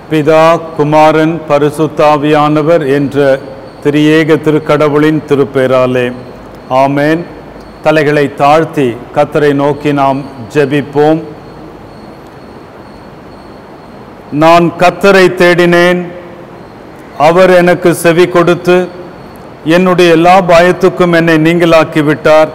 பிதா குமாரன் பரிசுத்தாவியானவர் என்ற திரியேக திருக்கடவுளின் திருப்பெயராலே ஆமேன் தலைகளை தாழ்த்தி கத்தரை நோக்கி நாம் ஜெபிப்போம் நான் கத்தரை தேடினேன் அவர் எனக்கு செவி கொடுத்து என்னுடைய எல்லா பயத்துக்கும் என்னை நீங்களாக்கி விட்டார்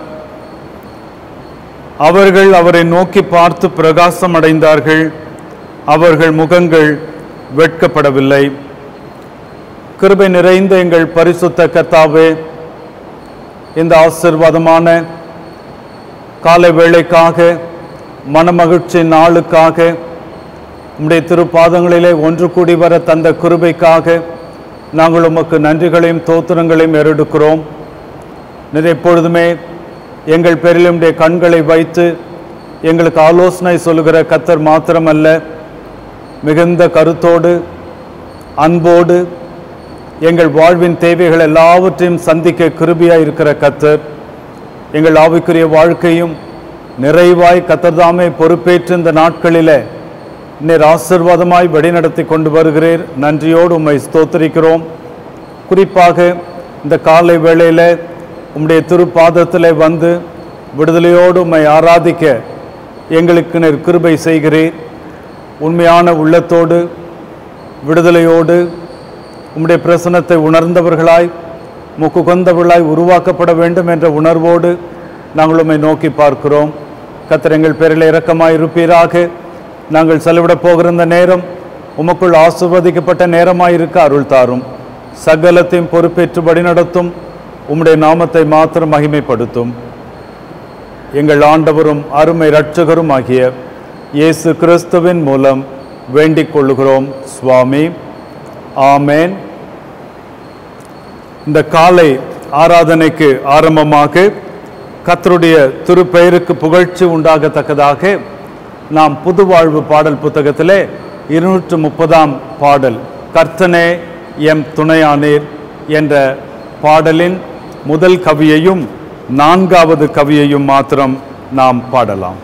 அவர்கள் அவரை நோக்கி பார்த்து பிரகாசம் அடைந்தார்கள் அவர்கள் முகங்கள் வெட்கப்படவில்லை கிருபை நிறைந்த எங்கள் பரிசுத்த கர்த்தாவே இந்த ஆசிர்வாதமான காலை வேளைக்காக மனமகிழ்ச்சி நாளுக்காக உம்முடைய திருப்பாதங்களிலே ஒன்று கூடி வர தந்த கிருபைக்காக நாங்கள் உமக்கு நன்றிகளையும் தோத்திரங்களையும் ஏறெடுக்கிறோம் நீர் எப்பொழுதுமே எங்கள் பேரில் உம்முடைய கண்களை வைத்து எங்களுக்கு ஆலோசனை சொல்லுகிற கத்தர் மாத்திரமல்ல மிகுந்த கருத்தோடு அன்போடு எங்கள் வாழ்வின் தேவைகள் எல்லாவற்றையும் சந்திக்க கிருபியாய் இருக்கிற கத்தர் எங்கள் ஆவிக்குரிய வாழ்க்கையும் நிறைவாய் கத்தர்தாமே பொறுப்பேற்று இந்த நாட்களிலே நீர் ஆசிர்வாதமாய் வழிநடத்தி கொண்டு வருகிறீர் நன்றியோடு உம்மை ஸ்தோத்திரிக்கிறோம் குறிப்பாக இந்த காலை வேளையில் உம்முடைய திருப்பாதத்திலே வந்து விடுதலையோடு உம்மை ஆராதிக்க எங்களுக்கு நீர் கிருபை செய்கிறீர் உண்மையான உள்ளத்தோடு விடுதலையோடு உம்முடைய பிரசனத்தை உணர்ந்தவர்களாய் முக்குகந்தவர்களாய் உருவாக்கப்பட வேண்டும் என்ற உணர்வோடு நாங்கள் உம்மை நோக்கி பார்க்கிறோம் கத்தர் எங்கள் பேரில் இரக்கமாய் இருப்பீராக நாங்கள் செலவிடப் போகிற இந்த நேரம் உமக்குள் ஆசிர்வதிக்கப்பட்ட நேரமாய் இருக்க அருள் தாரும் சகலத்தையும் பொறுப்பேற்று வழிநடத்தும் உம்முடைய நாமத்தை மாத்திரம் மகிமைப்படுத்தும் எங்கள் ஆண்டவரும் அருமை இரட்சகரும் ஆகிய இயேசு கிறிஸ்துவின் மூலம் வேண்டிக் கொள்ளுகிறோம் சுவாமி ஆமேன் இந்த காலை ஆராதனைக்கு ஆரம்பமாக கத்தருடைய திருப்பெயருக்கு புகழ்ச்சி உண்டாகத்தக்கதாக நாம் புது வாழ்வு பாடல் புத்தகத்திலே இருநூற்று முப்பதாம் பாடல் கர்த்தனே எம் துணையானீர் என்ற பாடலின் முதல் கவியையும் நான்காவது கவியையும் மாத்திரம் நாம் பாடலாம்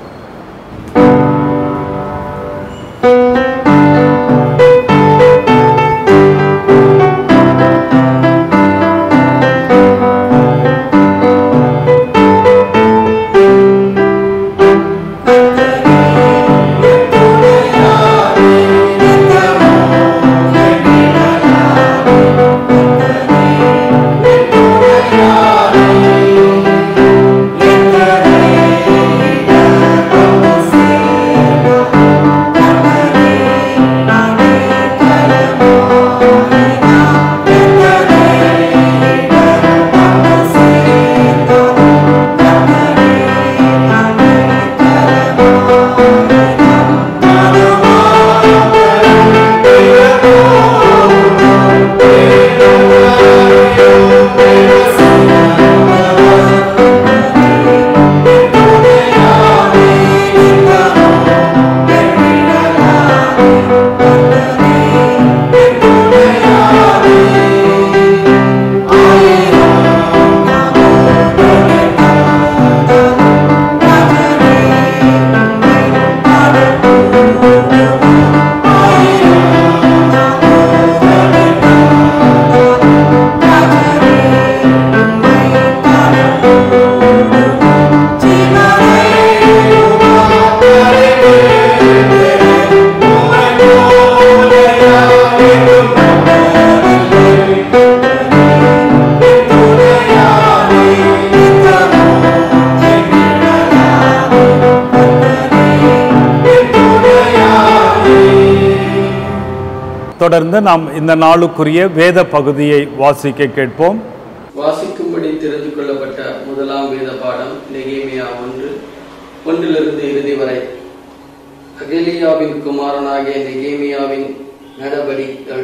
தொடர்ந்து நாம் இந்த நாளுக்குரிய வேத பகுதியை வாசிக்க கேட்போம் வாசிக்கும்படி தெரிந்து கொள்ளப்பட்ட முதலாம் வேத பாடம் நெகேமியா ஒன்று ஒன்றிலிருந்து இறுதி வரை அகலியாவின் குமாரனாகிய நெகேமியாவின் நடவடிக்கைகள்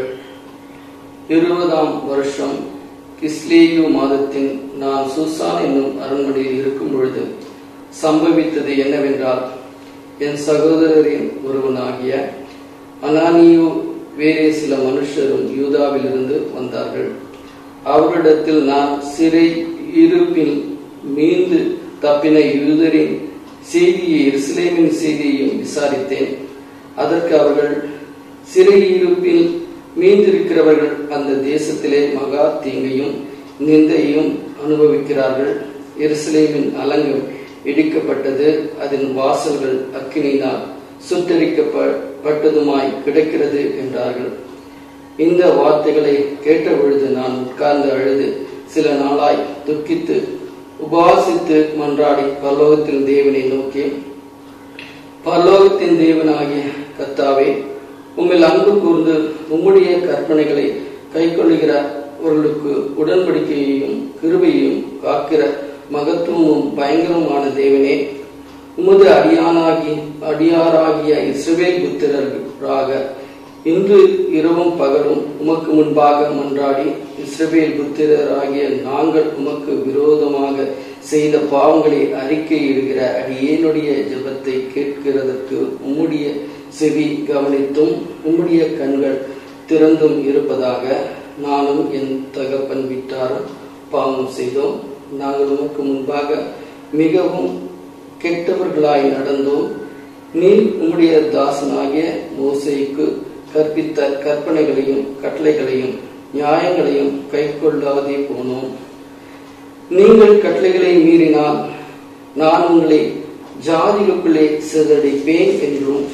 இருபதாம் வருஷம் கிஸ்லேயு மாதத்தின் நான் சூசான் என்னும் அரண்மனையில் இருக்கும் பொழுது சம்பவித்தது என்னவென்றால் என் சகோதரரின் ஒருவனாகிய அனானியு வேறே சில மனுஷரும் யூதாவிலிருந்து வந்தார்கள் அவரிடத்தில் நான் சிறை இருப்பில் மீண்டு தப்பின யூதரின் செய்தியை எருசலேமின் செய்தியையும் விசாரித்தேன் அதற்கு அவர்கள் சிறையிருப்பில் மீந்திருக்கிறவர்கள் அந்த தேசத்திலே மகா தீங்கையும் நிந்தையும் அனுபவிக்கிறார்கள் எருசலேமின் அலங்கம் இடிக்கப்பட்டது அதன் வாசல்கள் அக்கினியினால் சுட்டரிக்கப்பட்டதுமாய் கிடக்கிறது என்றார்கள் இந்த வார்த்தைகளை கேட்ட பொழுது நான் உட்கார்ந்து அழுது சில நாளாய் துக்கித்து உபாசித்து மன்றாடி பரலோகத்தின் தேவனை நோக்கி பரலோகத்தின் தேவனாகிய கத்தாவே உம்மில் அன்பு கூர்ந்து உம்முடைய கற்பனைகளை கைக்கொள்ளுகிறவர்களுக்கு உடன்படிக்கையையும் கிருபையையும் காக்கிற மகத்துவமும் பயங்கரமான தேவனே உமது அடியானாகி அடியாராகிய இஸ்ரவேல் புத்திரராக இன்று இரவும் பகலும் உமக்கு முன்பாக மன்றாடி இஸ்ரவேல் புத்திரராகிய நாங்கள் உமக்கு விரோதமாக செய்த பாவங்களை அறிக்கையிடுகிற அடியேனுடைய ஜெபத்தை கேட்கிறதற்கு உம்முடைய செவி கவனித்தும் உம்முடைய கண்கள் திறந்தும் இருப்பதாக நானும் என் தகப்பன் விட்டாரும் பாவம் செய்தோம் நாங்கள் உமக்கு முன்பாக மிகவும் கெட்டவர்களாய் நடந்தோம் நீர் உம்முடைய தாசனாகிய மோசைக்கு கற்பித்த கற்பனைகளையும் கட்டளைகளையும் நியாயங்களையும் கைக்கொள்ளாதே போனோம் நீங்கள் கட்டளைகளை மீறினால் நான் உங்களை ஜாதிகளுக்குள்ளே சிதறடிப்பேன் என்றும்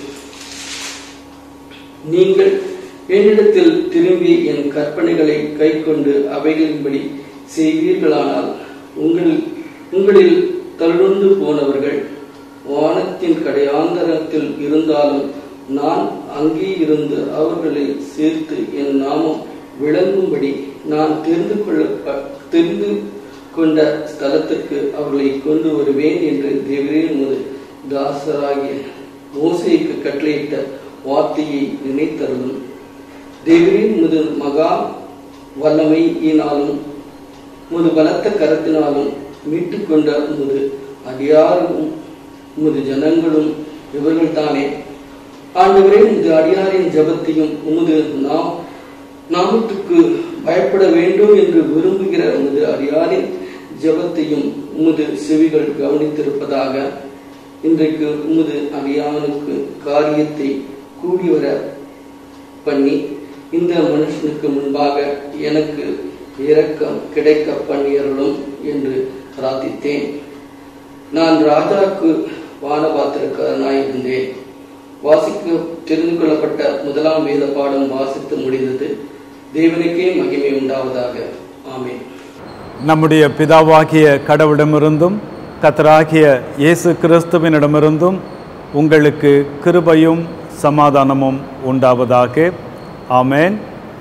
நீங்கள் என்னிடத்தில் திரும்பி என் கற்பனைகளை கைக்கொண்டு அவைகளின்படி செய்வீர்களானால் உங்கள் உங்களில் தள்ளுண்டு போனவர்கள் வானத்தின் கடையாந்தரத்தில் இருந்தாலும் நான் அங்கே இருந்து அவர்களை சேர்த்து என் நாமம் விளங்கும்படி நான் தெரிந்து கொள்ள தெரிந்து கொண்ட ஸ்தலத்திற்கு அவர்களை கொண்டு வருவேன் என்று தேவரே உமது தாசராகிய மோசைக்கு கட்டளையிட்ட வார்த்தையை நினைத்தருளும் தேவரே உமது மகா வல்லமையினாலும் உமது பலத்த கரத்தினாலும் மீட்டுக் கொண்ட உமது அடியாரும் உமது ஜனங்களும் இவர்கள் தானே ஆண்டவரே உமது அடியாரின் ஜபத்தையும் உமது நாம் நாமத்துக்கு பயப்பட வேண்டும் என்று விரும்புகிற உமது அடியாரின் ஜபத்தையும் உமது செவிகள் கவனித்திருப்பதாக இன்றைக்கு உமது அடியானுக்கு காரியத்தை கூடி வர பண்ணி இந்த மனுஷனுக்கு முன்பாக எனக்கு இரக்கம் கிடைக்க பண்ணியருளும் என்று பிரார்த்தித்தேன் நான் ராஜாவுக்கு வானபாத்திரக்காரனாய் இருந்தேன் வாசிக்க தெரிந்து கொள்ளப்பட்ட முதலாம் வேத பாடம் வாசித்து முடிந்தது தேவனுக்கே மகிமை உண்டாவதாக ஆமென் நம்முடைய பிதாவாகிய கடவுளிடமிருந்தும் கத்தராகிய இயேசு கிறிஸ்துவினிடமிருந்தும் உங்களுக்கு கிருபையும் சமாதானமும் உண்டாவதாக ஆமென்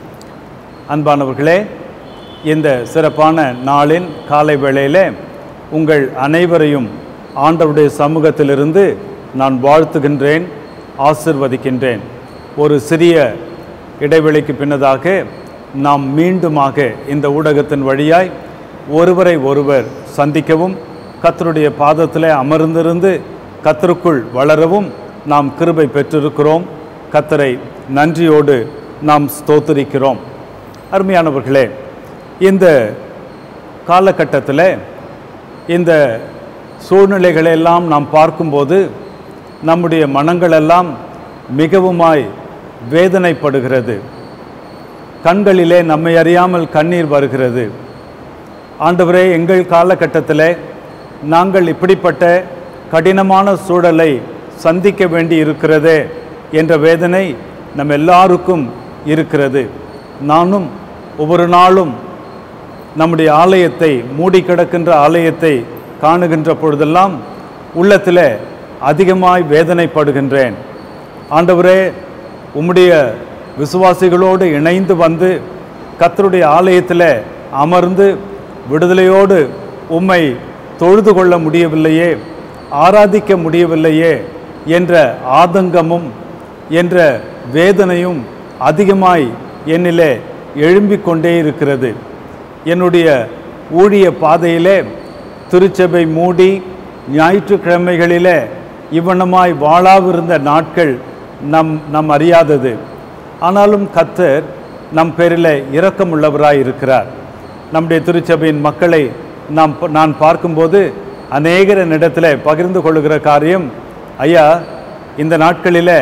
அன்பானவர்களே இந்த சிறப்பான நாளின் காலை வேளையிலே உங்கள் அனைவரையும் ஆண்டவருடைய சமூகத்திலிருந்து நான் வாழ்த்துகின்றேன் ஆசிர்வதிக்கின்றேன் ஒரு சிறிய இடைவெளிக்கு பின்னதாக நாம் மீண்டுமாக இந்த ஊடகத்தின் வழியாய் ஒருவரை ஒருவர் சந்திக்கவும் கத்தருடைய பாதத்திலே அமர்ந்திருந்து கத்தருக்குள் வளரவும் நாம் கிருபை பெற்றிருக்கிறோம் கத்தரை நன்றியோடு நாம் ஸ்தோத்திரிக்கிறோம் அருமையானவர்களே இந்த காலகட்டத்தில் இந்த சூழ்நிலைகளை எல்லாம் நாம் பார்க்கும்போது நம்முடைய மனங்களெல்லாம் மிகவுமாய் வேதனைப்படுகிறது கண்களிலே நம்மை அறியாமல் கண்ணீர் வருகிறது ஆண்டவரே எங்கள் காலகட்டத்தில் நாங்கள் இப்படிப்பட்ட கடினமான சூழலை சந்திக்க வேண்டி இருக்கிறதே என்ற வேதனை நம் எல்லாருக்கும் இருக்கிறது நானும் ஒவ்வொரு நாளும் நம்முடைய ஆலயத்தை மூடி கிடக்கின்ற ஆலயத்தை காணுகின்ற பொழுதெல்லாம் உள்ளத்தில் அதிகமாய் வேதனைப்படுகின்றேன் ஆண்டவரே உம்முடைய விசுவாசிகளோடு இணைந்து வந்து கத்தருடைய ஆலயத்தில் அமர்ந்து விடுதலையோடு உம்மை தொழுது கொள்ள முடியவில்லையே ஆராதிக்க முடியவில்லையே என்ற ஆதங்கமும் என்ற வேதனையும் அதிகமாய் என்னிலே எழும்பிக் கொண்டே இருக்கிறது என்னுடைய ஊழிய பாதையிலே திருச்சபை மூடி ஞாயிற்றுக்கிழமைகளிலே இவ்வண்ணமாய் வாழாவிருந்த நாட்கள் நம் நம் அறியாதது ஆனாலும் கத்தர் நம் பேரில் இரக்கமுள்ளவராய் இருக்கிறார் நம்முடைய திருச்சபையின் மக்களை நாம் நான் பார்க்கும்போது அநேகரிடத்தில் பகிர்ந்து கொள்ளுகிற காரியம் ஐயா இந்த நாட்களில்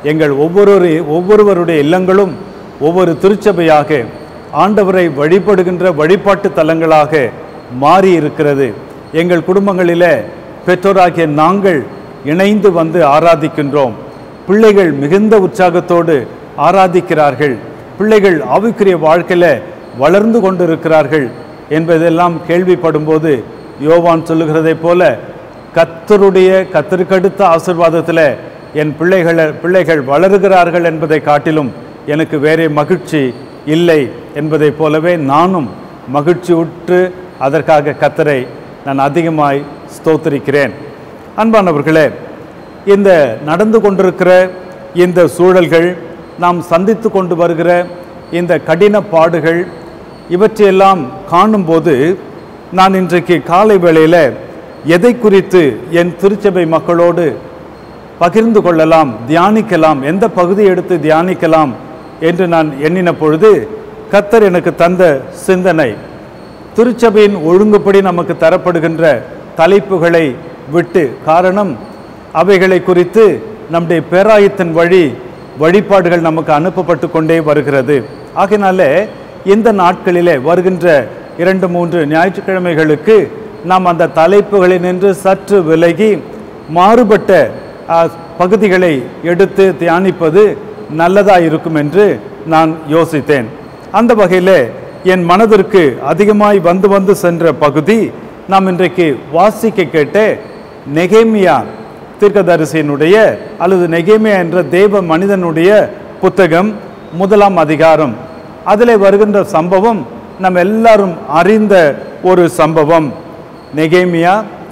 எங்கள் ஒவ்வொரு ஒவ்வொருவருடைய இல்லங்களும் ஒவ்வொரு திருச்சபையாக ஆண்டவரை வழிபடுகின்ற வழிபாட்டு தலங்களாக மாறி இருக்கிறது எங்கள் குடும்பங்களிலே பெற்றோராகிய நாங்கள் இணைந்து வந்து ஆராதிக்கின்றோம் பிள்ளைகள் மிகுந்த உற்சாகத்தோடு ஆராதிக்கிறார்கள் பிள்ளைகள் ஆவிக்குரிய வாழ்க்கையில் வளர்ந்து கொண்டிருக்கிறார்கள் என்பதெல்லாம் கேள்விப்படும்போது யோவான் சொல்லுகிறதைப் போல கத்தருடைய கத்தருக்கடுத்த ஆசிர்வாதத்தில் என் பிள்ளைகளை பிள்ளைகள் வளருகிறார்கள் என்பதை காட்டிலும் எனக்கு வேறே மகிழ்ச்சி இல்லை என்பதைப் போலவே நானும் மகிழ்ச்சி உற்று அதற்காக கத்தரை நான் அதிகமாய் ஸ்தோத்திரிக்கிறேன் அன்பானவர்களே இந்த நடந்து கொண்டிருக்கிற இந்த சூழல்கள் நாம் சந்தித்து கொண்டு வருகிற இந்த கடின பாடுகள் இவற்றையெல்லாம் காணும்போது நான் இன்றைக்கு காலை வேளையில் எதை குறித்து என் திருச்சபை மக்களோடு பகிர்ந்து கொள்ளலாம் தியானிக்கலாம் எந்த பகுதியை எடுத்து தியானிக்கலாம் என்று நான் எண்ணின பொழுது கத்தர் எனக்கு தந்த சிந்தனை திருச்சபையின் ஒழுங்குப்படி நமக்கு தரப்படுகின்ற தலைப்புகளை விட்டு காரணம் அவைகளை குறித்து நம்முடைய பேராயத்தின் வழி வழிபாடுகள் நமக்கு அனுப்பப்பட்டு கொண்டே வருகிறது ஆகையினாலே இந்த நாட்களிலே வருகின்ற இரண்டு மூன்று ஞாயிற்றுக்கிழமைகளுக்கு நாம் அந்த தலைப்புகளில் நின்று சற்று விலகி மாறுபட்ட ஆ, பகுதிகளை எடுத்து தியானிப்பது நல்லதாக இருக்கும் என்று நான் யோசித்தேன் அந்த வகையில் என் மனதிற்கு அதிகமாய் வந்து வந்து சென்ற பகுதி நாம் இன்றைக்கு வாசிக்க கேட்ட நெகேமியா தீர்க்கதரிசியினுடைய அல்லது நெகேமியா என்ற தேவ மனிதனுடைய புத்தகம் முதலாம் அதிகாரம் அதில் வருகின்ற சம்பவம் நம்ம எல்லாரும் அறிந்த ஒரு சம்பவம் நெகேமியா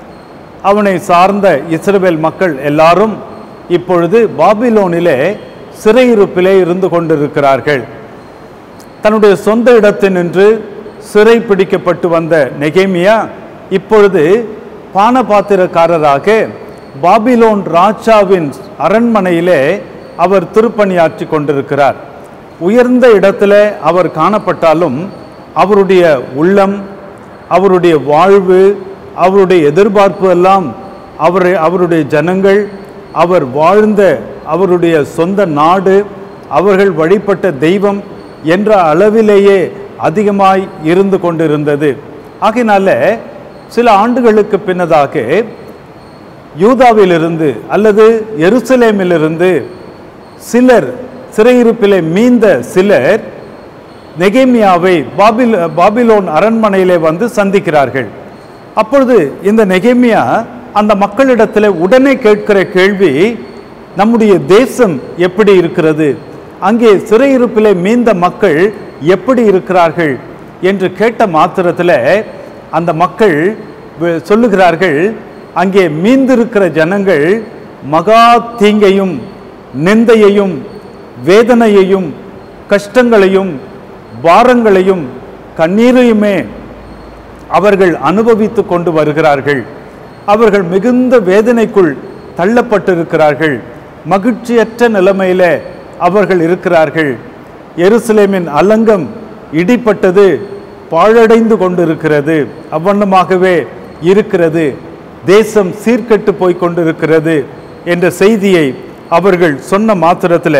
அவனை சார்ந்த இஸ்ரவேல் மக்கள் எல்லாரும் இப்பொழுது பாபிலோனிலே சிறையிருப்பிலே இருந்து கொண்டிருக்கிறார்கள் தன்னுடைய சொந்த இடத்தில் நின்று சிறை பிடிக்கப்பட்டு வந்த நெகேமியா இப்பொழுது பானபாத்திரக்காரராக பாபிலோன் ராஜாவின் அரண்மனையிலே அவர் திருப்பணியாற்றி கொண்டிருக்கிறார் உயர்ந்த இடத்துல அவர் காணப்பட்டாலும் அவருடைய உள்ளம் அவருடைய வாழ்வு அவருடைய எதிர்பார்ப்பு எல்லாம் அவர் அவருடைய ஜனங்கள் அவர் வாழ்ந்த அவருடைய சொந்த நாடு அவர்கள் வழிபட்ட தெய்வம் என்ற அளவிலேயே அதிகமாய் இருந்து கொண்டிருந்தது ஆகையினால சில ஆண்டுகளுக்கு பின்னதாக யூதாவிலிருந்து அல்லது எருசலேமிலிருந்து சிலர் சிறையிருப்பிலே மீந்த சிலர் நெகேமியாவை பாபில் பாபிலோன் அரண்மனையிலே வந்து சந்திக்கிறார்கள் அப்பொழுது இந்த நெகேமியா அந்த மக்களிடத்தில் உடனே கேட்கிற கேள்வி நம்முடைய தேசம் எப்படி இருக்கிறது அங்கே சிறையிருப்பிலே மீந்த மக்கள் எப்படி இருக்கிறார்கள் என்று கேட்ட மாத்திரத்தில் அந்த மக்கள் வி- சொல்லுகிறார்கள் அங்கே மீந்திருக்கிற ஜனங்கள் மகா தீங்கையும் நிந்தையையும் வேதனையையும் கஷ்டங்களையும் பாரங்களையும் கண்ணீரையுமே அவர்கள் அனுபவித்து கொண்டு வருகிறார்கள் அவர்கள் மிகுந்த வேதனைக்குள் தள்ளப்பட்டிருக்கிறார்கள் மகிழ்ச்சியற்ற நிலைமையில அவர்கள் இருக்கிறார்கள் எருசலேமின் அலங்கம் இடிப்பட்டது பாழடைந்து கொண்டிருக்கிறது அவ்வண்ணமாகவே இருக்கிறது தேசம் சீர்கெட்டு போய் கொண்டிருக்கிறது என்ற செய்தியை அவர்கள் சொன்ன மாத்திரத்தில்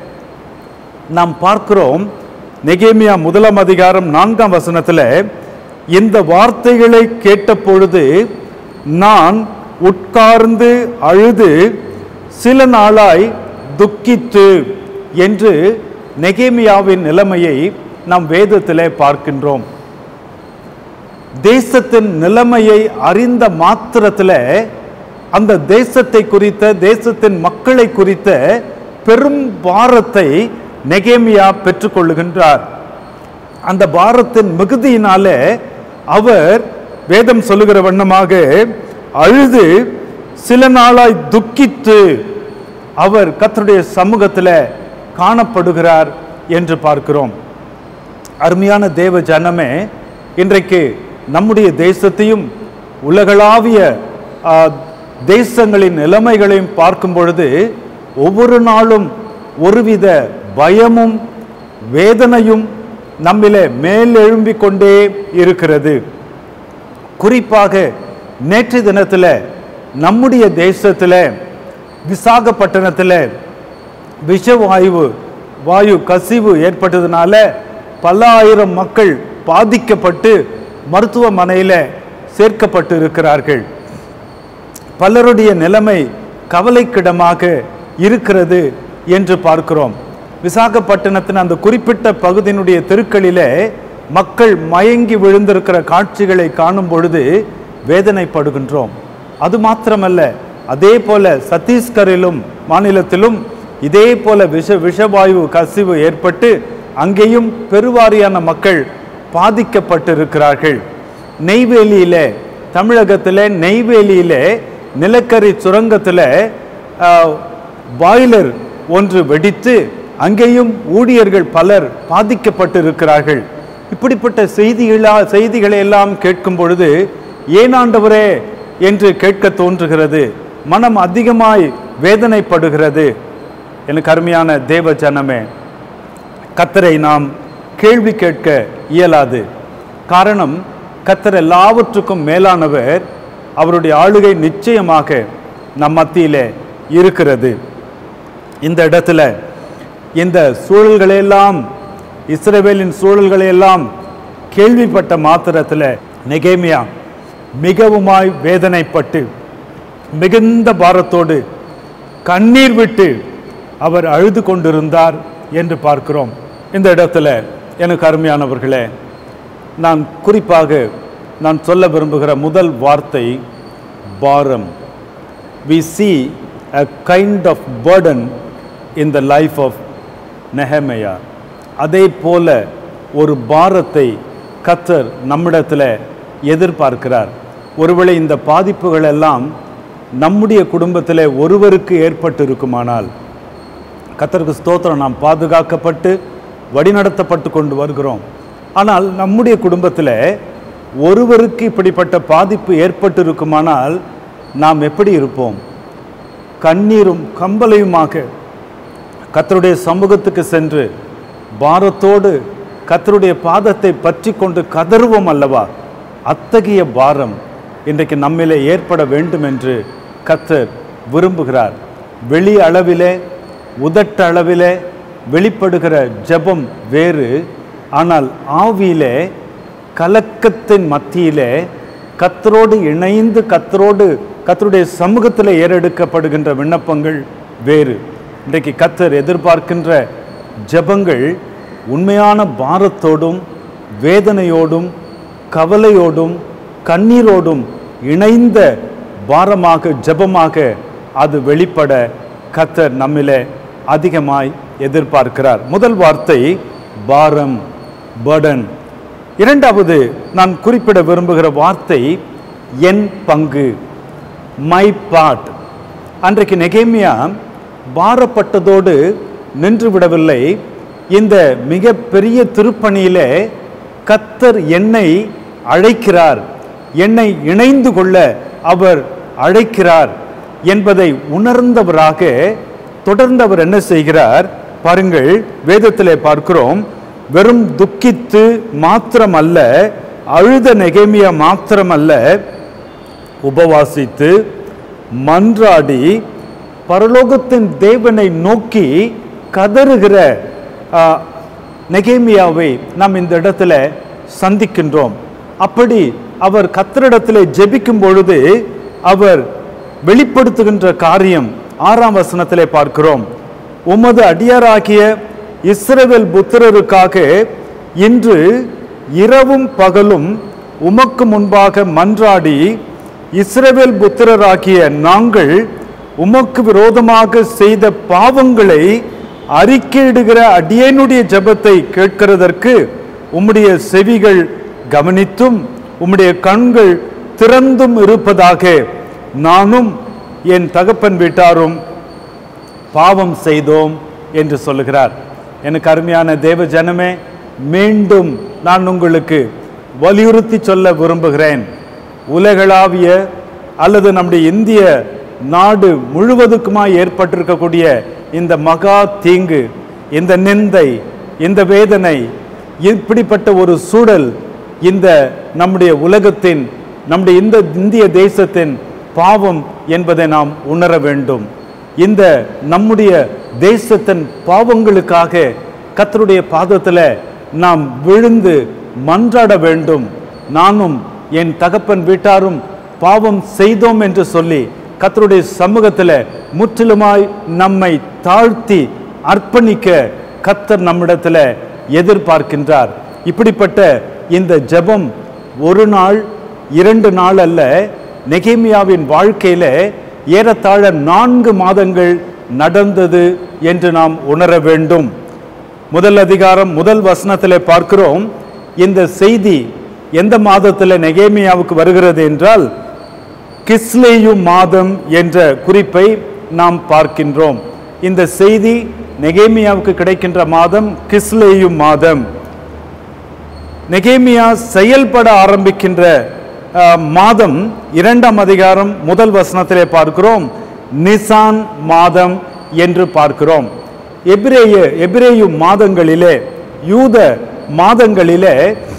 நாம் பார்க்கிறோம் நெகேமியா முதலாம் அதிகாரம் நான்காம் வசனத்தில் இந்த வார்த்தைகளை கேட்ட பொழுது நான் உட்கார்ந்து அழுது சில நாளாய் துக்கித்து என்று நெகேமியாவின் நிலைமையை நாம் வேதத்திலே பார்க்கின்றோம் தேசத்தின் நிலைமையை அறிந்த மாத்திரத்தில் அந்த தேசத்தை குறித்த தேசத்தின் மக்களை குறித்த பெரும் பாரத்தை நெகேமியா பெற்றுக்கொள்ளுகின்றார் அந்த பாரத்தின் மிகுதியினாலே அவர் வேதம் சொல்லுகிற வண்ணமாக அழுது சில நாளாய் துக்கித்து அவர் கர்த்தருடைய சமூகத்தில் காணப்படுகிறார் என்று பார்க்கிறோம் அருமையான தேவ ஜனமே இன்றைக்கு நம்முடைய தேசத்தையும் உலகளாவிய ஆ, தேசங்களின் நிலைமைகளையும் பார்க்கும் பொழுது ஒவ்வொரு நாளும் ஒருவித பயமும் வேதனையும் நம்மிலே மேலெழும்பிக் கொண்டே இருக்கிறது குறிப்பாக நேற்று தினத்தில் நம்முடைய தேசத்தில் விசாகப்பட்டினத்தில் விஷவாயு வாயு கசிவு ஏற்பட்டதுனால பல ஆயிரம் மக்கள் பாதிக்கப்பட்டு மருத்துவமனையில் சேர்க்கப்பட்டு இருக்கிறார்கள் பலருடைய நிலைமை கவலைக்கிடமாக இருக்கிறது என்று பார்க்கிறோம் விசாகப்பட்டினத்தின் அந்த குறிப்பிட்ட பகுதியினுடைய தெருக்களிலே மக்கள் மயங்கி விழுந்திருக்கிற காட்சிகளை காணும் பொழுது வேதனைப்படுகின்றோம் அது மாத்திரமல்ல அதே போல சத்தீஸ்கரிலும் மாநிலத்திலும் இதே போல விஷ விஷவாயு கசிவு ஏற்பட்டு அங்கேயும் பெருவாரியான மக்கள் பாதிக்கப்பட்டிருக்கிறார்கள் நெய்வேலியிலே தமிழகத்தில் நெய்வேலியிலே நிலக்கரி சுரங்கத்தில் பாய்லர் ஒன்று வெடித்து அங்கேயும் ஊழியர்கள் பலர் பாதிக்கப்பட்டிருக்கிறார்கள் இப்படிப்பட்ட செய்திகளா செய்திகளை எல்லாம் கேட்கும் பொழுது ஏனாண்டவரே என்று கேட்க தோன்றுகிறது மனம் அதிகமாய் வேதனைப்படுகிறது எனக்கு அருமையான தேவ ஜனமே கத்தரை நாம் கேள்வி கேட்க இயலாது காரணம் கத்தர் எல்லாவற்றுக்கும் மேலானவர் அவருடைய ஆளுகை நிச்சயமாக நம் மத்தியிலே இருக்கிறது இந்த இடத்துல இந்த சூழல்களையெல்லாம் இஸ்ரவேலின் சூழல்களையெல்லாம் கேள்விப்பட்ட மாத்திரத்தில் நெகேமியா மிகவுமாய் வேதனைப்பட்டு மிகுந்த பாரத்தோடு கண்ணீர் விட்டு அவர் அழுது கொண்டிருந்தார் என்று பார்க்கிறோம் இந்த இடத்துல எனக்கு அருமையானவர்களே நான் குறிப்பாக நான் சொல்ல விரும்புகிற முதல் வார்த்தை பாரம் we see a kind of burden in the life of நெஹமையா அதே போல ஒரு பாரத்தை கத்தர் நம்மிடத்தில் எதிர்பார்க்கிறார் ஒருவேளை இந்த பாதிப்புகள் எல்லாம் நம்முடைய குடும்பத்தில் ஒருவருக்கு ஏற்பட்டு இருக்குமானால் கத்தருக்கு ஸ்தோத்திரம் நாம் பாதுகாக்கப்பட்டு வழிநடத்தப்பட்டு கொண்டு வருகிறோம் ஆனால் நம்முடைய குடும்பத்தில் ஒருவருக்கு இப்படிப்பட்ட பாதிப்பு ஏற்பட்டு இருக்குமானால் நாம் எப்படி இருப்போம் கண்ணீரும் கம்பலையுமாக கத்தருடைய சமூகத்துக்கு சென்று பாரத்தோடு கத்தருடைய பாதத்தை பற்றி கொண்டு கதறுவோம் அல்லவா அத்தகைய பாரம் இன்றைக்கு நம்மிலே ஏற்பட வேண்டும் என்று கத்தர் விரும்புகிறார் வெளி அளவிலே உதட்ட அளவிலே வெளிப்படுகிற ஜெபம் வேறு ஆனால் ஆவியிலே கலக்கத்தின் மத்தியிலே கத்தரோடு இணைந்து கத்தரோடு கத்தருடைய சமூகத்தில் ஏறெடுக்கப்படுகின்ற விண்ணப்பங்கள் வேறு இன்றைக்கு கத்தர் எதிர்பார்க்கின்ற ஜெபங்கள் உண்மையான பாரத்தோடும் வேதனையோடும் கவலையோடும் கண்ணீரோடும் இணைந்த பாரமாக ஜெபமாக அது வெளிப்பட கத்தர் நம்மிலே அதிகமாய் எதிர்பார்க்கிறார் முதல் வார்த்தை பாரம் பர்டன் இரண்டாவது நான் குறிப்பிட விரும்புகிற வார்த்தை என் பங்கு மை பார்ட் அன்றைக்கு நெகேமியா பாரப்பட்டதோடு நின்று விடவில்லை இந்த மிக பெரிய திருப்பணியிலே கத்தர் என்னை அழைக்கிறார் என்னை இணைந்து கொள்ள அவர் அழைக்கிறார் என்பதை உணர்ந்தவராக தொடர்ந்து அவர் என்ன செய்கிறார் பாருங்கள் வேதத்திலே பார்க்கிறோம் வெறும் துக்கித்து மாத்திரமல்ல அழுத நெகேமியா மாத்திரமல்ல உபவாசித்து மன்றாடி பரலோகத்தின் தேவனை நோக்கி கதறுகிற ஆ, நெகேமியாவை நாம் இந்த இடத்துல சந்திக்கின்றோம் அப்படி அவர் கத்தரிடத்திலே ஜெபிக்கும் பொழுது அவர் வெளிப்படுத்துகின்ற காரியம் ஆறாம் வசனத்திலே பார்க்கிறோம் உமது அடியாராகிய இஸ்ரவேல் புத்திரருக்காக இன்று இரவும் பகலும் உமக்கு முன்பாக மன்றாடி இஸ்ரவேல் புத்திரராகிய நாங்கள் உமக்கு விரோதமாக செய்த பாவங்களை அறிக்கையிடுகிற அடியேனுடைய ஜெபத்தை கேட்கிறதற்கு உம்முடைய செவிகள் கவனித்தும் உம்முடைய கண்கள் திறந்தும் இருப்பதாக நானும் என் தகப்பன் வீட்டாரும் பாவம் செய்தோம் என்று சொல்லுகிறார் எனக்கு அருமையான தேவ ஜனமே மீண்டும் நான் உங்களுக்கு வலியுறுத்தி சொல்ல விரும்புகிறேன் உலகளாவிய அல்லது நம்முடைய இந்திய நாடு முழுவதுக்குமாய் ஏற்பட்டிருக்கக்கூடிய இந்த மகா தீங்கு இந்த நிந்தை இந்த வேதனை இப்படிப்பட்ட ஒரு சூழல் இந்த நம்முடைய உலகத்தின் நம்முடைய இந்த இந்திய தேசத்தின் பாவம் என்பதை நாம் உணர வேண்டும் இந்த நம்முடைய தேசத்தின் பாவங்களுக்காக கர்த்தருடைய பாதத்தில் நாம் விழுந்து மன்றாட வேண்டும் நானும் என் தகப்பன் வீட்டாரும் பாவம் செய்தோம் என்று சொல்லி கர்த்தருடைய சமூகத்தில் முற்றிலுமாய் நம்மை தாழ்த்தி அர்ப்பணிக்க கர்த்தர் நம்மிடத்தில் எதிர்பார்க்கின்றார் இப்படிப்பட்ட இந்த ஜெபம் ஒரு நாள் இரண்டு நாள் அல்ல நெகேமியாவின் வாழ்க்கையில ஏறத்தாழ நான்கு மாதங்கள் நடந்தது என்று நாம் உணர வேண்டும் முதல் அதிகாரம் முதல் வசனத்திலே பார்க்கிறோம் இந்த செய்தி எந்த மாதத்தில் நெகேமியாவுக்கு வருகிறது என்றால் கிஸ்லேயு மாதம் என்ற குறிப்பை நாம் பார்க்கின்றோம் இந்த செய்தி நெகேமியாவுக்கு கிடைக்கின்ற மாதம் கிஸ்லேயு மாதம் நெகேமியா செயல்பட ஆரம்பிக்கின்ற அஹ், மாதம் இரண்டாம் அதிகாரம் முதல் வசனத்திலே பார்க்கிறோம் நிசான் மாதம் என்று பார்க்கிறோம் எபிரேய எபிரேயு மாதங்களிலே யூத மாதங்களிலே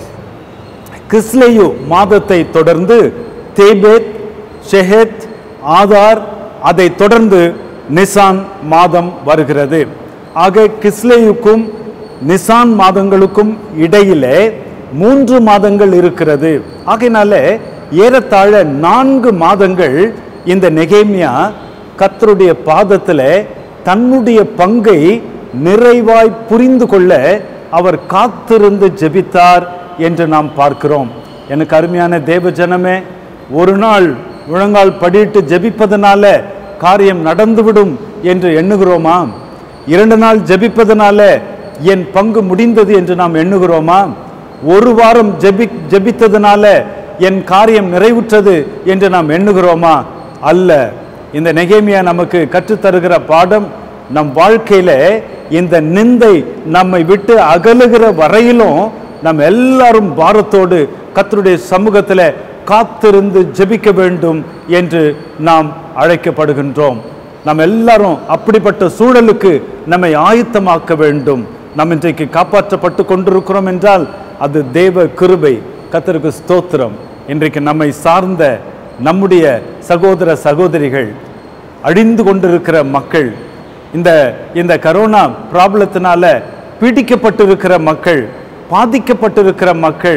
கிஸ்லேயு மாதத்தை தொடர்ந்து தேபேத் ஷெஹெத் ஆதார் அதை தொடர்ந்து நிசான் மாதம் வருகிறது ஆக கிஸ்லேயுக்கும் நிசான் மாதங்களுக்கும் இடையிலே மூன்று மாதங்கள் இருக்கிறது ஆகையினால ஏறத்தாழ நான்கு மாதங்கள் இந்த நெகேமியா கர்த்தருடைய பாதத்தில் தன்னுடைய பங்கை நிறைவாய் புரிந்து கொள்ள அவர் காத்திருந்து ஜெபித்தார் என்று நாம் பார்க்கிறோம் எனக்கு அருமையான தேவ ஜனமே ஒரு நாள் முழங்கால் படியிட்டு ஜெபிப்பதனால காரியம் நடந்துவிடும் என்று எண்ணுகிறோமா இரண்டு நாள் ஜெபிப்பதனால என் பங்கு முடிந்தது என்று நாம் எண்ணுகிறோமா ஒரு வாரம் ஜெபி ஜெபித்ததனால என் காரியம் நிறைவுற்றது என்று நாம் எண்ணுகிறோமா அல்ல இந்த நெகேமியா நமக்கு கற்றுத்தருகிற பாடம் நம் வாழ்க்கையில இந்த நிந்தை நம்மை விட்டு அகலுகிற வரையிலும் நம்ம எல்லாரும் பாரத்தோடு கர்த்தருடைய சமூகத்தில் காத்திருந்து ஜெபிக்க வேண்டும் என்று நாம் அழைக்கப்படுகின்றோம் நாம் எல்லாரும் அப்படிப்பட்ட சூழலுக்கு நம்மை ஆயத்தமாக்க வேண்டும் நாம் இன்றைக்கு காப்பாற்றப்பட்டு கொண்டிருக்கிறோம் என்றால் அது தேவ கிருபை கர்த்தருக்கு ஸ்தோத்திரம் இன்றைக்கு நம்மை சார்ந்த நம்முடைய சகோதர சகோதரிகள் அழிந்து கொண்டிருக்கிற மக்கள் இந்த இந்த கரோனா ப்ராப்ளத்தினால பீடிக்கப்பட்டிருக்கிற மக்கள் பாதிக்கப்பட்டிருக்கிற மக்கள்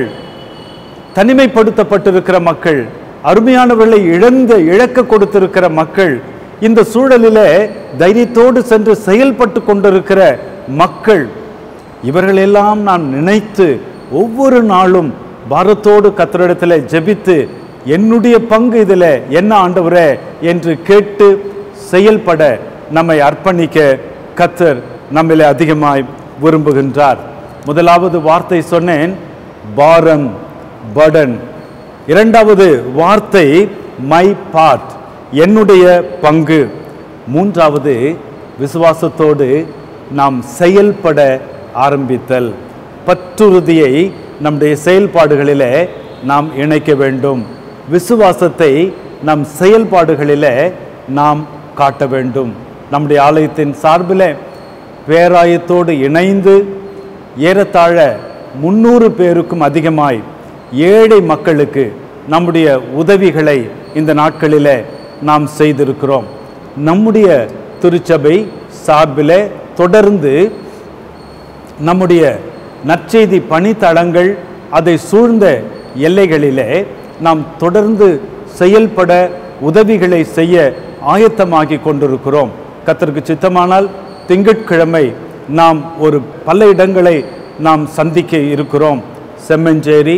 தனிமைப்படுத்தப்பட்டிருக்கிற மக்கள் அருமையானவர்களை இழந்து இழக்க கொடுத்திருக்கிற மக்கள் இந்த சூழலிலே தைரியத்தோடு சென்று செயல்பட்டு கொண்டிருக்கிற மக்கள் இவர்களெல்லாம் நான் நினைத்து ஒவ்வொரு நாளும் பாரத்தோடு கத்தரிடத்தில் ஜெபித்து என்னுடைய பங்கு இதில் என்ன ஆண்டவரே என்று கேட்டு செயல்பட நம்மை அர்ப்பணிக்க கத்தர் நம்மிலே அதிகமாய் விரும்புகின்றார் முதலாவது வார்த்தை சொன்னேன் பாரம் படன் இரண்டாவது வார்த்தை மை பார்ட் என்னுடைய பங்கு மூன்றாவது விசுவாசத்தோடு நாம் செயல்பட ஆரம்பித்தல் பற்றுறுதியை நம்முடைய செயல்பாடுகளிலே நாம் இணைக்க வேண்டும் விசுவாசத்தை நம் செயல்பாடுகளிலே நாம் காட்ட வேண்டும் நம்முடைய ஆலயத்தின் சார்பில் பேராயத்தோடு இணைந்து ஏறத்தாழ முன்னூறு பேருக்கும் அதிகமாய் ஏழை மக்களுக்கு நம்முடைய உதவிகளை இந்த நாட்களிலே நாம் செய்திருக்கிறோம் நம்முடைய திருச்சபை சார்பில் தொடர்ந்து நம்முடைய நற்செய்தி பணித்தளங்கள் அதை சூழ்ந்த எல்லைகளிலே நாம் தொடர்ந்து செயல்பட உதவிகளை செய்ய ஆயத்தமாகி கொண்டிருக்கிறோம் கத்தருக்கு சித்தமானால் திங்கட்கிழமை நாம் ஒரு பல இடங்களை நாம் சந்திக்க இருக்கிறோம் செம்மஞ்சேரி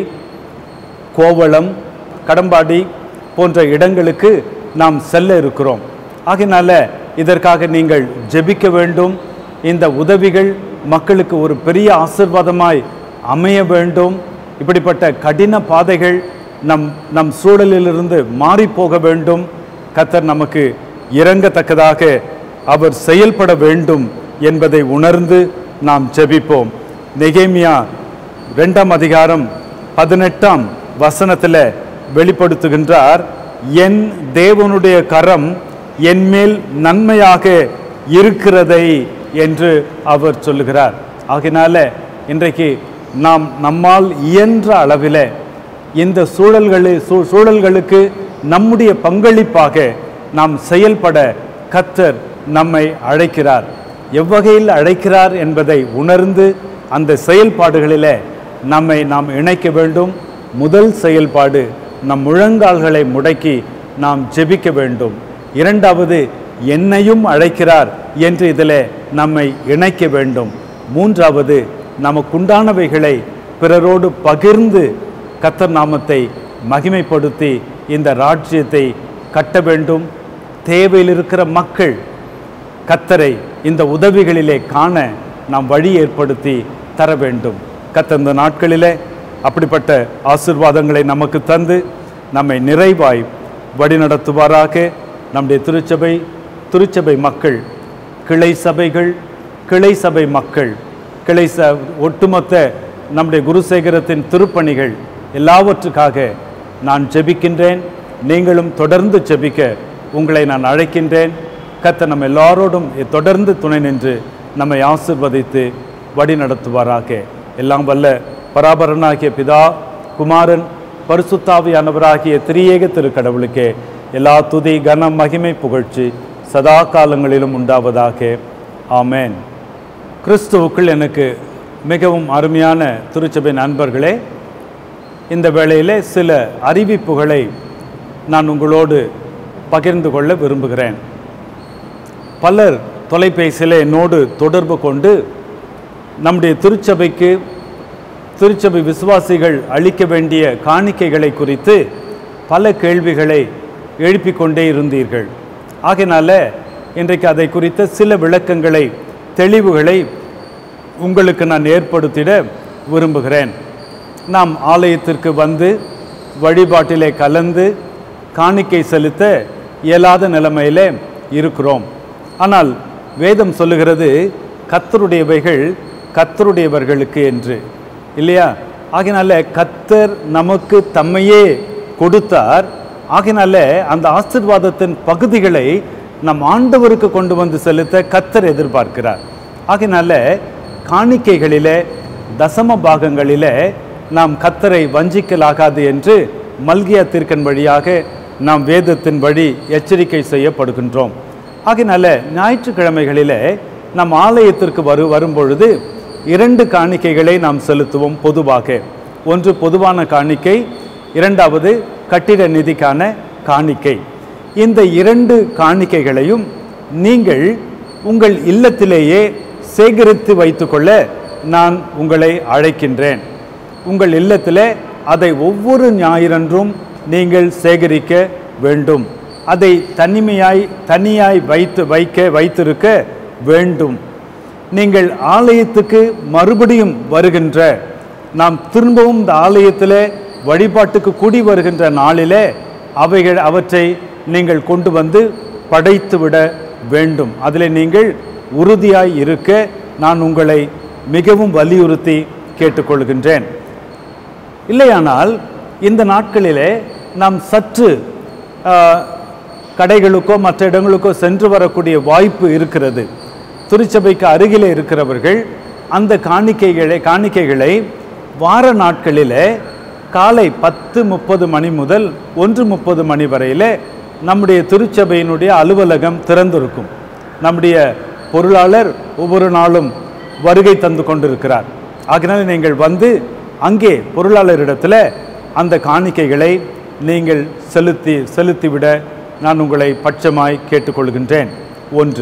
கோவளம் கடம்பாடி போன்ற இடங்களுக்கு நாம் செல்ல இருக்கிறோம் ஆகையினால இதற்காக நீங்கள் ஜெபிக்க வேண்டும் இந்த உதவிகள் மக்களுக்கு ஒரு பெரிய ஆசிர்வாதமாய் அமைய வேண்டும் இப்படிப்பட்ட கடின பாதைகள் நம் நம் சூழலிலிருந்து மாறி போக வேண்டும் கத்தர் நமக்கு இறங்கத்தக்கதாக அவர் செயல்பட வேண்டும் என்பதை உணர்ந்து நாம் ஜெபிப்போம் நெகேமியா ரெண்டாம் அதிகாரம் பதினெட்டாம் வசனத்தில் வெளிப்படுத்துகின்றார் என் தேவனுடைய கரம் என்மேல் நன்மையாக இருக்கிறதை என்று அவர் சொல்லுகிறார் ஆகினால இன்றைக்கு நாம் நம்மால் இயன்ற அளவில் இந்த சூழல்களில் சூ சூழல்களுக்கு நம்முடைய பங்களிப்பாக நாம் செயல்பட கத்தர் நம்மை அழைக்கிறார் எவ்வகையில் அழைக்கிறார் என்பதை உணர்ந்து அந்த செயல்பாடுகளிலே நம்மை நாம் இணைக்க வேண்டும் முதல் செயல்பாடு நம் முழங்கால்களை முடக்கி நாம் ஜெபிக்க வேண்டும் இரண்டாவது என்னையும் அழைக்கிறார் என்று இதில் நம்மை இணைக்க வேண்டும் மூன்றாவது நமக்குண்டானவைகளை பிறரோடு பகிர்ந்து கத்தர் நாமத்தை மகிமைப்படுத்தி இந்த ராஜ்யத்தை கட்ட வேண்டும் தேவையில் இருக்கிற மக்கள் கத்தரை இந்த உதவிகளிலே காண நாம் வழி ஏற்படுத்தி தர வேண்டும் கத்தர் இந்த நாட்களிலே அப்படிப்பட்ட ஆசிர்வாதங்களை நமக்கு தந்து நம்மை நிறைவாய் வழிநடத்துவாராக நம்முடைய திருச்சபை திருச்சபை மக்கள் கிளை சபைகள் கிளை சபை மக்கள் கிளை ச ஒட்டுமொத்த நம்முடைய குருசேகரத்தின் திருப்பணிகள் எல்லாவற்றுக்காக நான் ஜெபிக்கின்றேன் நீங்களும் தொடர்ந்து ஜெபிக்க உங்களை நான் அழைக்கின்றேன் கத்த நம்ம எல்லாரோடும் தொடர்ந்து துணை நின்று நம்மை ஆசிர்வதித்து வழி நடத்துவாராக எல்லாம் வல்ல பராபரனாகிய பிதா குமாரன் பரிசுத்தாவியானவராகிய திரியேக திருக்கடவுளுக்கே எல்லா துதி கனம் மகிமை புகழ்ச்சி சதா காலங்களிலும் உண்டாவதாக ஆமென் கிறிஸ்துவுக்குள் எனக்கு மிகவும் அருமையான திருச்சபை நண்பர்களே இந்த வேளையிலே சில அறிவிப்புகளை நான் உங்களோடு பகிர்ந்து கொள்ள விரும்புகிறேன் பலர் தொலைபேசியில் என்னோடு தொடர்பு கொண்டு நம்முடைய திருச்சபைக்கு திருச்சபை விசுவாசிகள் அளிக்க வேண்டிய காணிக்கைகளை குறித்து பல கேள்விகளை எழுப்பிக் கொண்டே இருந்தீர்கள் ஆகையினால இன்றைக்கு அதை குறித்த சில விளக்கங்களை தெளிவுகளை உங்களுக்கு நான் ஏற்படுத்திட விரும்புகிறேன் நாம் ஆலயத்திற்கு வந்து வழிபாட்டிலே கலந்து காணிக்கை செலுத்த இயலாத நிலைமையிலே இருக்கிறோம் ஆனால் வேதம் சொல்லுகிறது கத்தருடையவைகள் கத்தருடையவர்களுக்கு என்று இல்லையா ஆகினால கத்தர் நமக்கு தம்மையே கொடுத்தார் ஆகினால அந்த ஆசிர்வாதத்தின் பகுதிகளை நம் ஆண்டவருக்கு கொண்டு வந்து செலுத்த கத்தர் எதிர்பார்க்கிறார் ஆகினால காணிக்கைகளிலே தசம பாகங்களிலே நாம் கத்தரை வஞ்சிக்கலாகாது என்று மல்கியா தீர்க்கன் வழியாக நாம் வேதத்தின் வழி எச்சரிக்கை செய்யப்படுகின்றோம் ஆகினால ஞாயிற்றுக்கிழமைகளிலே நம் ஆலயத்திற்கு வரு வரும்பொழுது இரண்டு காணிக்கைகளை நாம் செலுத்துவோம் பொதுவாக ஒன்று பொதுவான காணிக்கை இரண்டாவது கட்டிட நிதிக்கான காணிக்கை இந்த இரண்டு காணிக்கைகளையும் நீங்கள் உங்கள் இல்லத்திலேயே சேகரித்து வைத்துக்கொள்ள நான் உங்களை அழைக்கின்றேன் உங்கள் இல்லத்திலே அதை ஒவ்வொரு ஞாயிறன்றும் நீங்கள் சேகரிக்க வேண்டும் அதை தனிமையாய் தனியாய் வைத்து வைக்க வைத்திருக்க வேண்டும் நீங்கள் ஆலயத்துக்கு மறுபடியும் வருகின்ற நாம் திரும்பவும் இந்த ஆலயத்தில் வழிபாட்டுக்கு கூடி வருகின்ற நாளிலே அவைகள் அவற்றை நீங்கள் கொண்டு வந்து படைத்து விட வேண்டும் அதில் நீங்கள் உறுதியாய் இருக்க நான் உங்களை மிகவும் வலியுறுத்தி கேட்டுக்கொள்கின்றேன் இல்லையானால் இந்த நாட்களிலே நாம் சற்று ஆ, கடைகளுக்கோ மற்ற இடங்களுக்கோ சென்று வரக்கூடிய வாய்ப்பு இருக்கிறது திருச்சபைக்கு அருகிலே இருக்கிறவர்கள் அந்த காணிக்கைகளை காணிக்கைகளை வார நாட்களிலே காலை பத்து முப்பது மணி முதல் ஒன்று முப்பது மணி வரையிலே நம்முடைய திருச்சபையினுடைய அலுவலகம் திறந்திருக்கும் நம்முடைய பொருளாளர் ஒவ்வொரு நாளும் வருகை தந்து கொண்டிருக்கிறார் ஆகினால் நீங்கள் வந்து அங்கே பொருளாளரிடத்தில் அந்த காணிக்கைகளை நீங்கள் செலுத்தி செலுத்திவிட நான் உங்களை பட்சமாய் கேட்டுக்கொள்கின்றேன் ஒன்று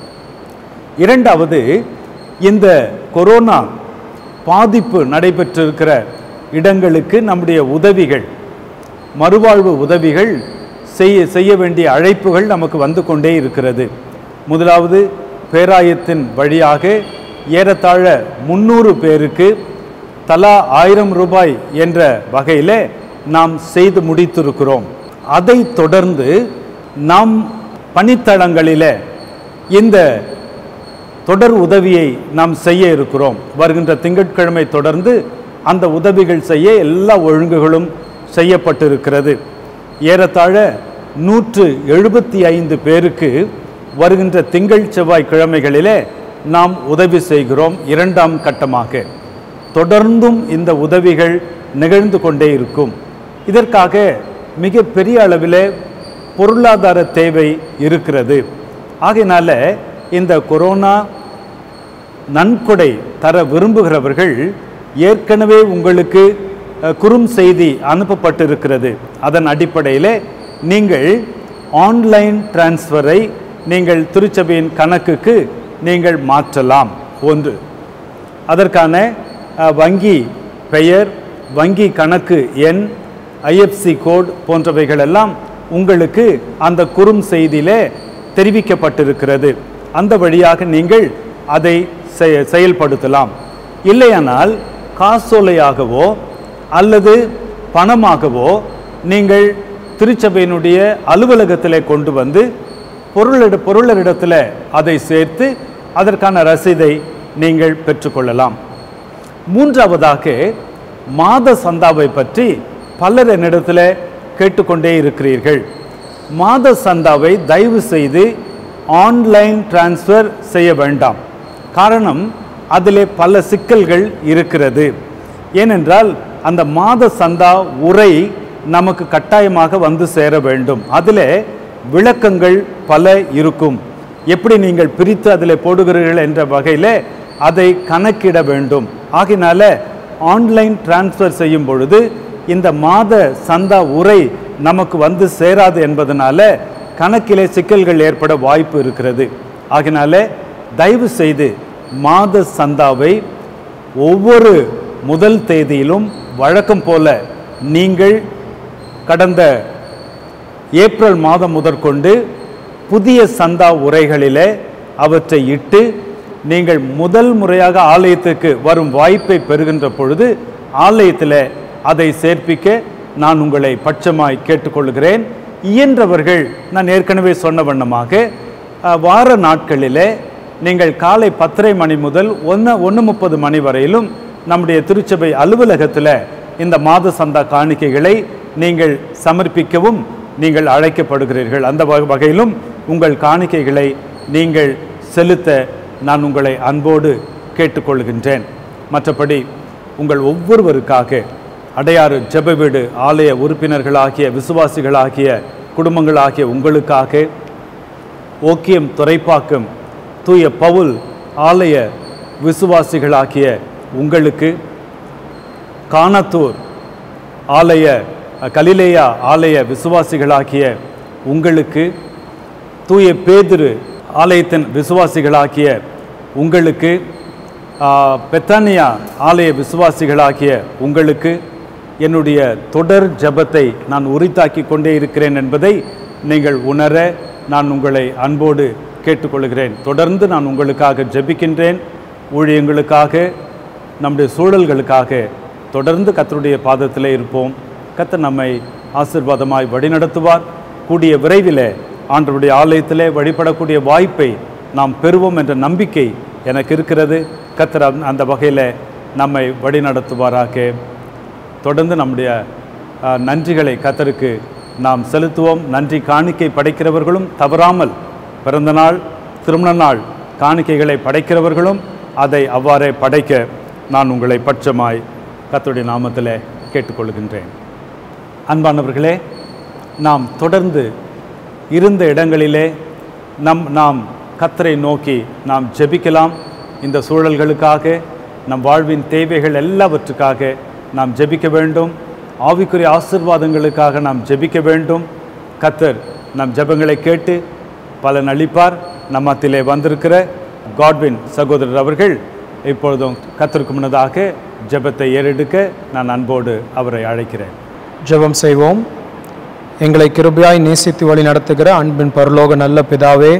இரண்டாவது இந்த கொரோனா பாதிப்பு நடைபெற்றிருக்கிற இடங்களுக்கு நம்முடைய உதவிகள் மறுவாழ்வு உதவிகள் செய்ய செய்ய வேண்டிய அழைப்புகள் நமக்கு வந்து கொண்டே இருக்கிறது முதலாவது பேராயத்தின் வழியாக ஏறத்தாழ முந்நூறு பேருக்கு தலா ஆயிரம் ரூபாய் என்ற வகையில் நாம் செய்து முடித்திருக்கிறோம் அதை தொடர்ந்து நாம் பணித்தளங்களில் இந்த தொடர் உதவியை நாம் செய்ய இருக்கிறோம் வருகின்ற திங்கட்கிழமை தொடர்ந்து அந்த உதவிகள் செய்ய எல்லா ஒழுங்குகளும் செய்யப்பட்டிருக்கிறது ஏறத்தாழ நூற்று எழுபத்தி ஐந்து பேருக்கு வருகின்ற திங்கள் செவ்வாய் கிழமைகளிலே நாம் உதவி செய்கிறோம் இரண்டாம் கட்டமாக தொடர்ந்தும் இந்த உதவிகள் நிகழ்ந்து கொண்டே இருக்கும் இதற்காக மிக பெரிய அளவில் பொருளாதார தேவை இருக்கிறது ஆகையினால இந்த கொரோனா நன்கொடை தர விரும்புகிறவர்கள் ஏற்கனவே உங்களுக்கு அஹ், குறும் செய்தி அனுப்பப்பட்டிருக்கிறது அதன் அடிப்படையில் நீங்கள் ஆன்லைன் டிரான்ஸ்ஃபரை நீங்கள் திருச்சபையின் கணக்குக்கு நீங்கள் மாற்றலாம் ஒன்று அதற்கான அஹ், வங்கி பெயர் வங்கி கணக்கு எண் ஐஎஃப்சி கோட் போன்றவைகள் எல்லாம் உங்களுக்கு அந்த குறும் செய்தியிலே தெரிவிக்கப்பட்டிருக்கிறது அந்த வழியாக நீங்கள் அதை செய- செயல்படுத்தலாம் இல்லையானால் காசோலையாகவோ அல்லது பணமாகவோ நீங்கள் திருச்சபையினுடைய அலுவலகத்திலே கொண்டு வந்து பொருளிட பொருளரிடத்தில் அதை சேர்த்து அதற்கான ரசீதை நீங்கள் பெற்றுக்கொள்ளலாம் மூன்றாவதாக மாத சந்தாவை பற்றி பலர் என்னிடத்தில் கேட்டுக்கொண்டே இருக்கிறீர்கள் மாத சந்தாவை தயவு செய்து ஆன்லைன் டிரான்ஸ்ஃபர் செய்ய வேண்டாம் காரணம் அதிலே பல சிக்கல்கள் இருக்கிறது ஏனென்றால் அந்த மாத சந்தா உரை நமக்கு கட்டாயமாக வந்து சேர வேண்டும் அதிலே விளக்கங்கள் பல இருக்கும் எப்படி நீங்கள் பிரித்து அதில் போடுகிறீர்கள் என்ற வகையில் அதை கணக்கிட வேண்டும் ஆகினால ஆன்லைன் டிரான்ஸ்ஃபர் செய்யும் பொழுது இந்த மாத சந்தா உரை நமக்கு வந்து சேராது என்பதனால கணக்கிலே சிக்கல்கள் ஏற்பட வாய்ப்பு இருக்கிறது ஆகினால தயவு செய்து மாத சந்தாவை ஒவ்வொரு முதல் தேதியிலும் வழக்கம் போல நீங்கள் கடந்த ஏப்ரல் மாதம் முதற்கொண்டு புதிய சந்தா உரைகளிலே அவற்றை இட்டு நீங்கள் முதல் முறையாக ஆலயத்துக்கு வரும் வாய்ப்பை பெறுகின்ற பொழுது ஆலயத்தில் அதை சேர்ப்பிக்க நான் உங்களை பட்சமாய் கேட்டுக்கொள்கிறேன் இயன்றவர்கள் நான் ஏற்கனவே சொன்ன வண்ணமாக அஹ், வார நாட்களிலே நீங்கள் காலை பத்தரை மணி முதல் ஒன்று ஒன்று முப்பது மணி வரையிலும் நம்முடைய திருச்சபை அலுவலகத்தில் இந்த மாத சந்தா காணிக்கைகளை நீங்கள் சமர்ப்பிக்கவும் நீங்கள் அழைக்கப்படுகிறீர்கள் அந்த வகை- வகையிலும் உங்கள் காணிக்கைகளை நீங்கள் செலுத்த நான் உங்களை அன்போடு கேட்டுக்கொள்கின்றேன் மற்றபடி உங்கள் ஒவ்வொருவருக்காக அடையாறு ஜெப வீடு ஆலய உறுப்பினர்களாகிய விசுவாசிகளாகிய குடும்பங்களாகிய உங்களுக்காக ஓக்கியம் துறைப்பாக்கம் தூய பவுல் ஆலய விசுவாசிகளாகிய உங்களுக்கு கானத்தூர் ஆலய கலிலேயா ஆலய விசுவாசிகளாகிய உங்களுக்கு தூய பேதுரு ஆலயத்தின் விசுவாசிகளாகிய உங்களுக்கு ஆ, பெத்தானியா ஆலய விசுவாசிகளாகிய உங்களுக்கு என்னுடைய தொடர் ஜெபத்தை நான் உரித்தாக்கி கொண்டே இருக்கிறேன் என்பதை நீங்கள் உணர நான் உங்களை அன்போடு கேட்டுக்கொள்கிறேன் தொடர்ந்து நான் உங்களுக்காக ஜெபிக்கின்றேன் ஊழியங்களுக்காக நம்முடைய சூழல்களுக்காக தொடர்ந்து கத்தருடைய பாதத்திலே இருப்போம் கத்தர் நம்மை ஆசீர்வாதமாய் வழிநடத்துவார் கூடிய விரைவிலே ஆண்டவருடைய ஆலயத்திலே வழிபடக்கூடிய வாய்ப்பை நாம் பெறுவோம் என்ற நம்பிக்கை எனக்கு இருக்கிறது கத்தர் அந்த- அந்த வகையில் நம்மை வழிநடத்துவாராக தொடர்ந்து நம்முடைய அஹ், நன்றிகளை கத்தருக்கு நாம் செலுத்துவோம் நன்றி காணிக்கை படைக்கிறவர்களும் தவறாமல் பிறந்த நாள் திருமண நாள் காணிக்கைகளை படைக்கிறவர்களும் அதை அவ்வாறே படைக்க நான் உங்களை பட்சமாய் கத்தருடைய நாமத்தில் கேட்டுக்கொள்கின்றேன் அன்பானவர்களே நாம் தொடர்ந்து இருந்த இடங்களிலே நம் நாம் கத்தரை நோக்கி நாம் ஜெபிக்கலாம் இந்த சூழல்களுக்காக நம் வாழ்வின் தேவைகள் எல்லாவற்றுக்காக நாம் ஜெபிக்க வேண்டும் ஆவிக்குரிய ஆசிர்வாதங்களுக்காக நாம் ஜெபிக்க வேண்டும் கத்தர் நம் ஜெபங்களை கேட்டு பலன் அளிப்பார் நம் மத்தியிலே வந்திருக்கிற காட்வின் சகோதரர் அவர்கள் இப்பொழுதும் கத்தருக்கு முன்னதாக ஜெபத்தை ஏறெடுக்க நான் அன்போடு அவரை அழைக்கிறேன் ஜெபம் செய்வோம் எங்களை கிருபையாய் நேசித்து வழி நடத்துகிற அன்பின் பரலோக நல்ல பிதாவே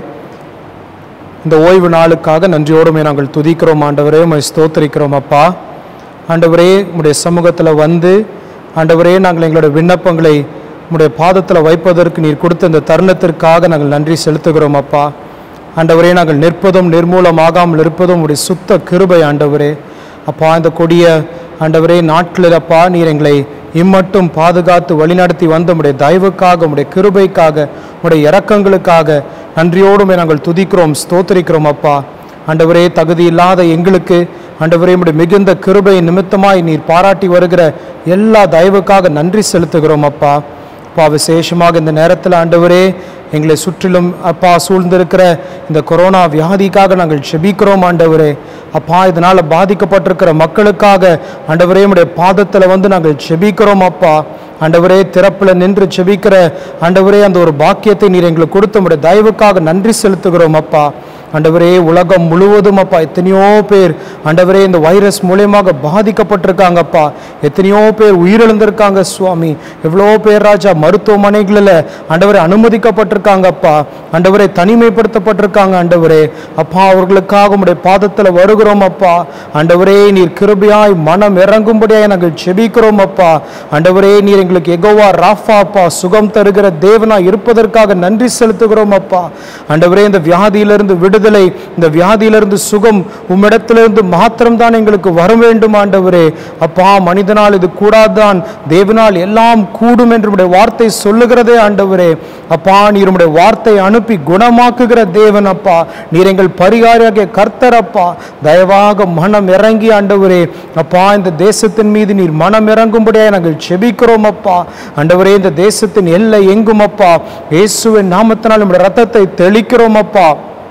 இந்த ஓய்வு நாளுக்காக நன்றியோடுமே நாங்கள் துதிக்கிறோம் ஆண்டவரே உம்மை ஸ்தோத்திரிக்கிறோம் அப்பா ஆண்டவரே உம்முடைய சமூகத்தில் வந்து ஆண்டவரே நாங்கள் எங்களுடைய விண்ணப்பங்களை உம்முடைய பாதத்தில் வைப்பதற்கு நீர் கொடுத்த இந்த தருணத்திற்காக நாங்கள் நன்றி செலுத்துகிறோம் அப்பா ஆண்டவரே நாங்கள் நிற்பதும் நிர்மூலமாகாமல் இருப்பதும் உடைய சுத்த கிருபை ஆண்டவரே அப்பா இந்த கொடிய ஆண்டவரே நாட்களில் அப்பா நீர் எங்களை இம்மட்டும் பாதுகாத்து வழிநடத்தி வந்த உடைய தயவுக்காக உடைய கிருபைக்காக உடைய இரக்கங்களுக்காக நன்றியோடுமே நாங்கள் துதிக்கிறோம் ஸ்தோத்திரிக்கிறோம் அப்பா ஆண்டவரே தகுதி இல்லாத எங்களுக்கு ஆண்டவரே உடைய மிகுந்த கிருபை நிமித்தமாய் நீர் பாராட்டி வருகிற எல்லா தயவுக்காக நன்றி செலுத்துகிறோம் அப்பா அப்பா விசேஷமாக இந்த நேரத்தில் ஆண்டவரே எங்களை சுற்றிலும் அப்பா சூழ்ந்திருக்கிற இந்த கொரோனா வியாதிக்காக நாங்கள் செபிக்கிறோம் ஆண்டவரே அப்பா இதனால் பாதிக்கப்பட்டிருக்கிற மக்களுக்காக ஆண்டவரே உடைய பாதத்தில் வந்து நாங்கள் செபிக்கிறோம் அப்பா ஆண்டவரே திறப்புல நின்று செபிக்கிற ஆண்டவரே அந்த ஒரு பாக்கியத்தை நீர் எங்களுக்கு கொடுத்த உடைய தயவுக்காக நன்றி செலுத்துகிறோம் அப்பா ஆண்டவரே உலகம் முழுவதும் அப்பா எத்தனையோ பேர் ஆண்டவரே இந்த வைரஸ் மூலியமாக பாதிக்கப்பட்டிருக்காங்கப்பா எத்தனையோ பேர் உயிரிழந்திருக்காங்க சுவாமி எவ்வளோ பேர் ராஜா மருத்துவமனைகளில் ஆண்டவரே அனுமதிக்கப்பட்டிருக்காங்கப்பா ஆண்டவரே தனிமைப்படுத்தப்பட்டிருக்காங்க ஆண்டவரே அப்பா அவர்களுக்காக உடைய பாதத்தில் வருகிறோம் அப்பா ஆண்டவரே நீர் கிருபையாய் மனம் இறங்கும்படியாய் நாங்கள் செபிக்கிறோம் அப்பா ஆண்டவரே நீர் எங்களுக்கு எகோவா ராஃபா அப்பா சுகம் தருகிற தேவனாய் இருப்பதற்காக நன்றி செலுத்துகிறோம் அப்பா ஆண்டவரே இந்த வியாதியிலிருந்து விடுதலை இந்த வியாதியிலிருந்து சுகம் உம்மிடத்திலிருந்து மாத்திரம்தான் எங்களுக்கு வர வேண்டும் ஆண்டவரே அப்பா மனிதனால் இது கூடாதான் தேவனால் எல்லாம் கூடும் என்று உம்முடைய வார்த்தை சொல்லுகிறதே ஆண்டவரே அப்பா நீர் உம்முடைய வார்த்தை அனுப்பி குணமாக்குகிற தேவன் அப்பா நீர் எங்கள் பரிகாரியாகிய கர்த்தர் அப்பா தயவாக மனம் இறங்கி ஆண்டவரே அப்பா இந்த தேசத்தின் மீது நீர் மனம் இறங்கும்படியாக நாங்கள் செபிக்கிறோம் அப்பா ஆண்டவரே இந்த தேசத்தின் எல்லை எங்கும் அப்பா இயேசுவின் நாமத்தினால் நம்முடைய ரத்தத்தை தெளிக்கிறோம் அப்பா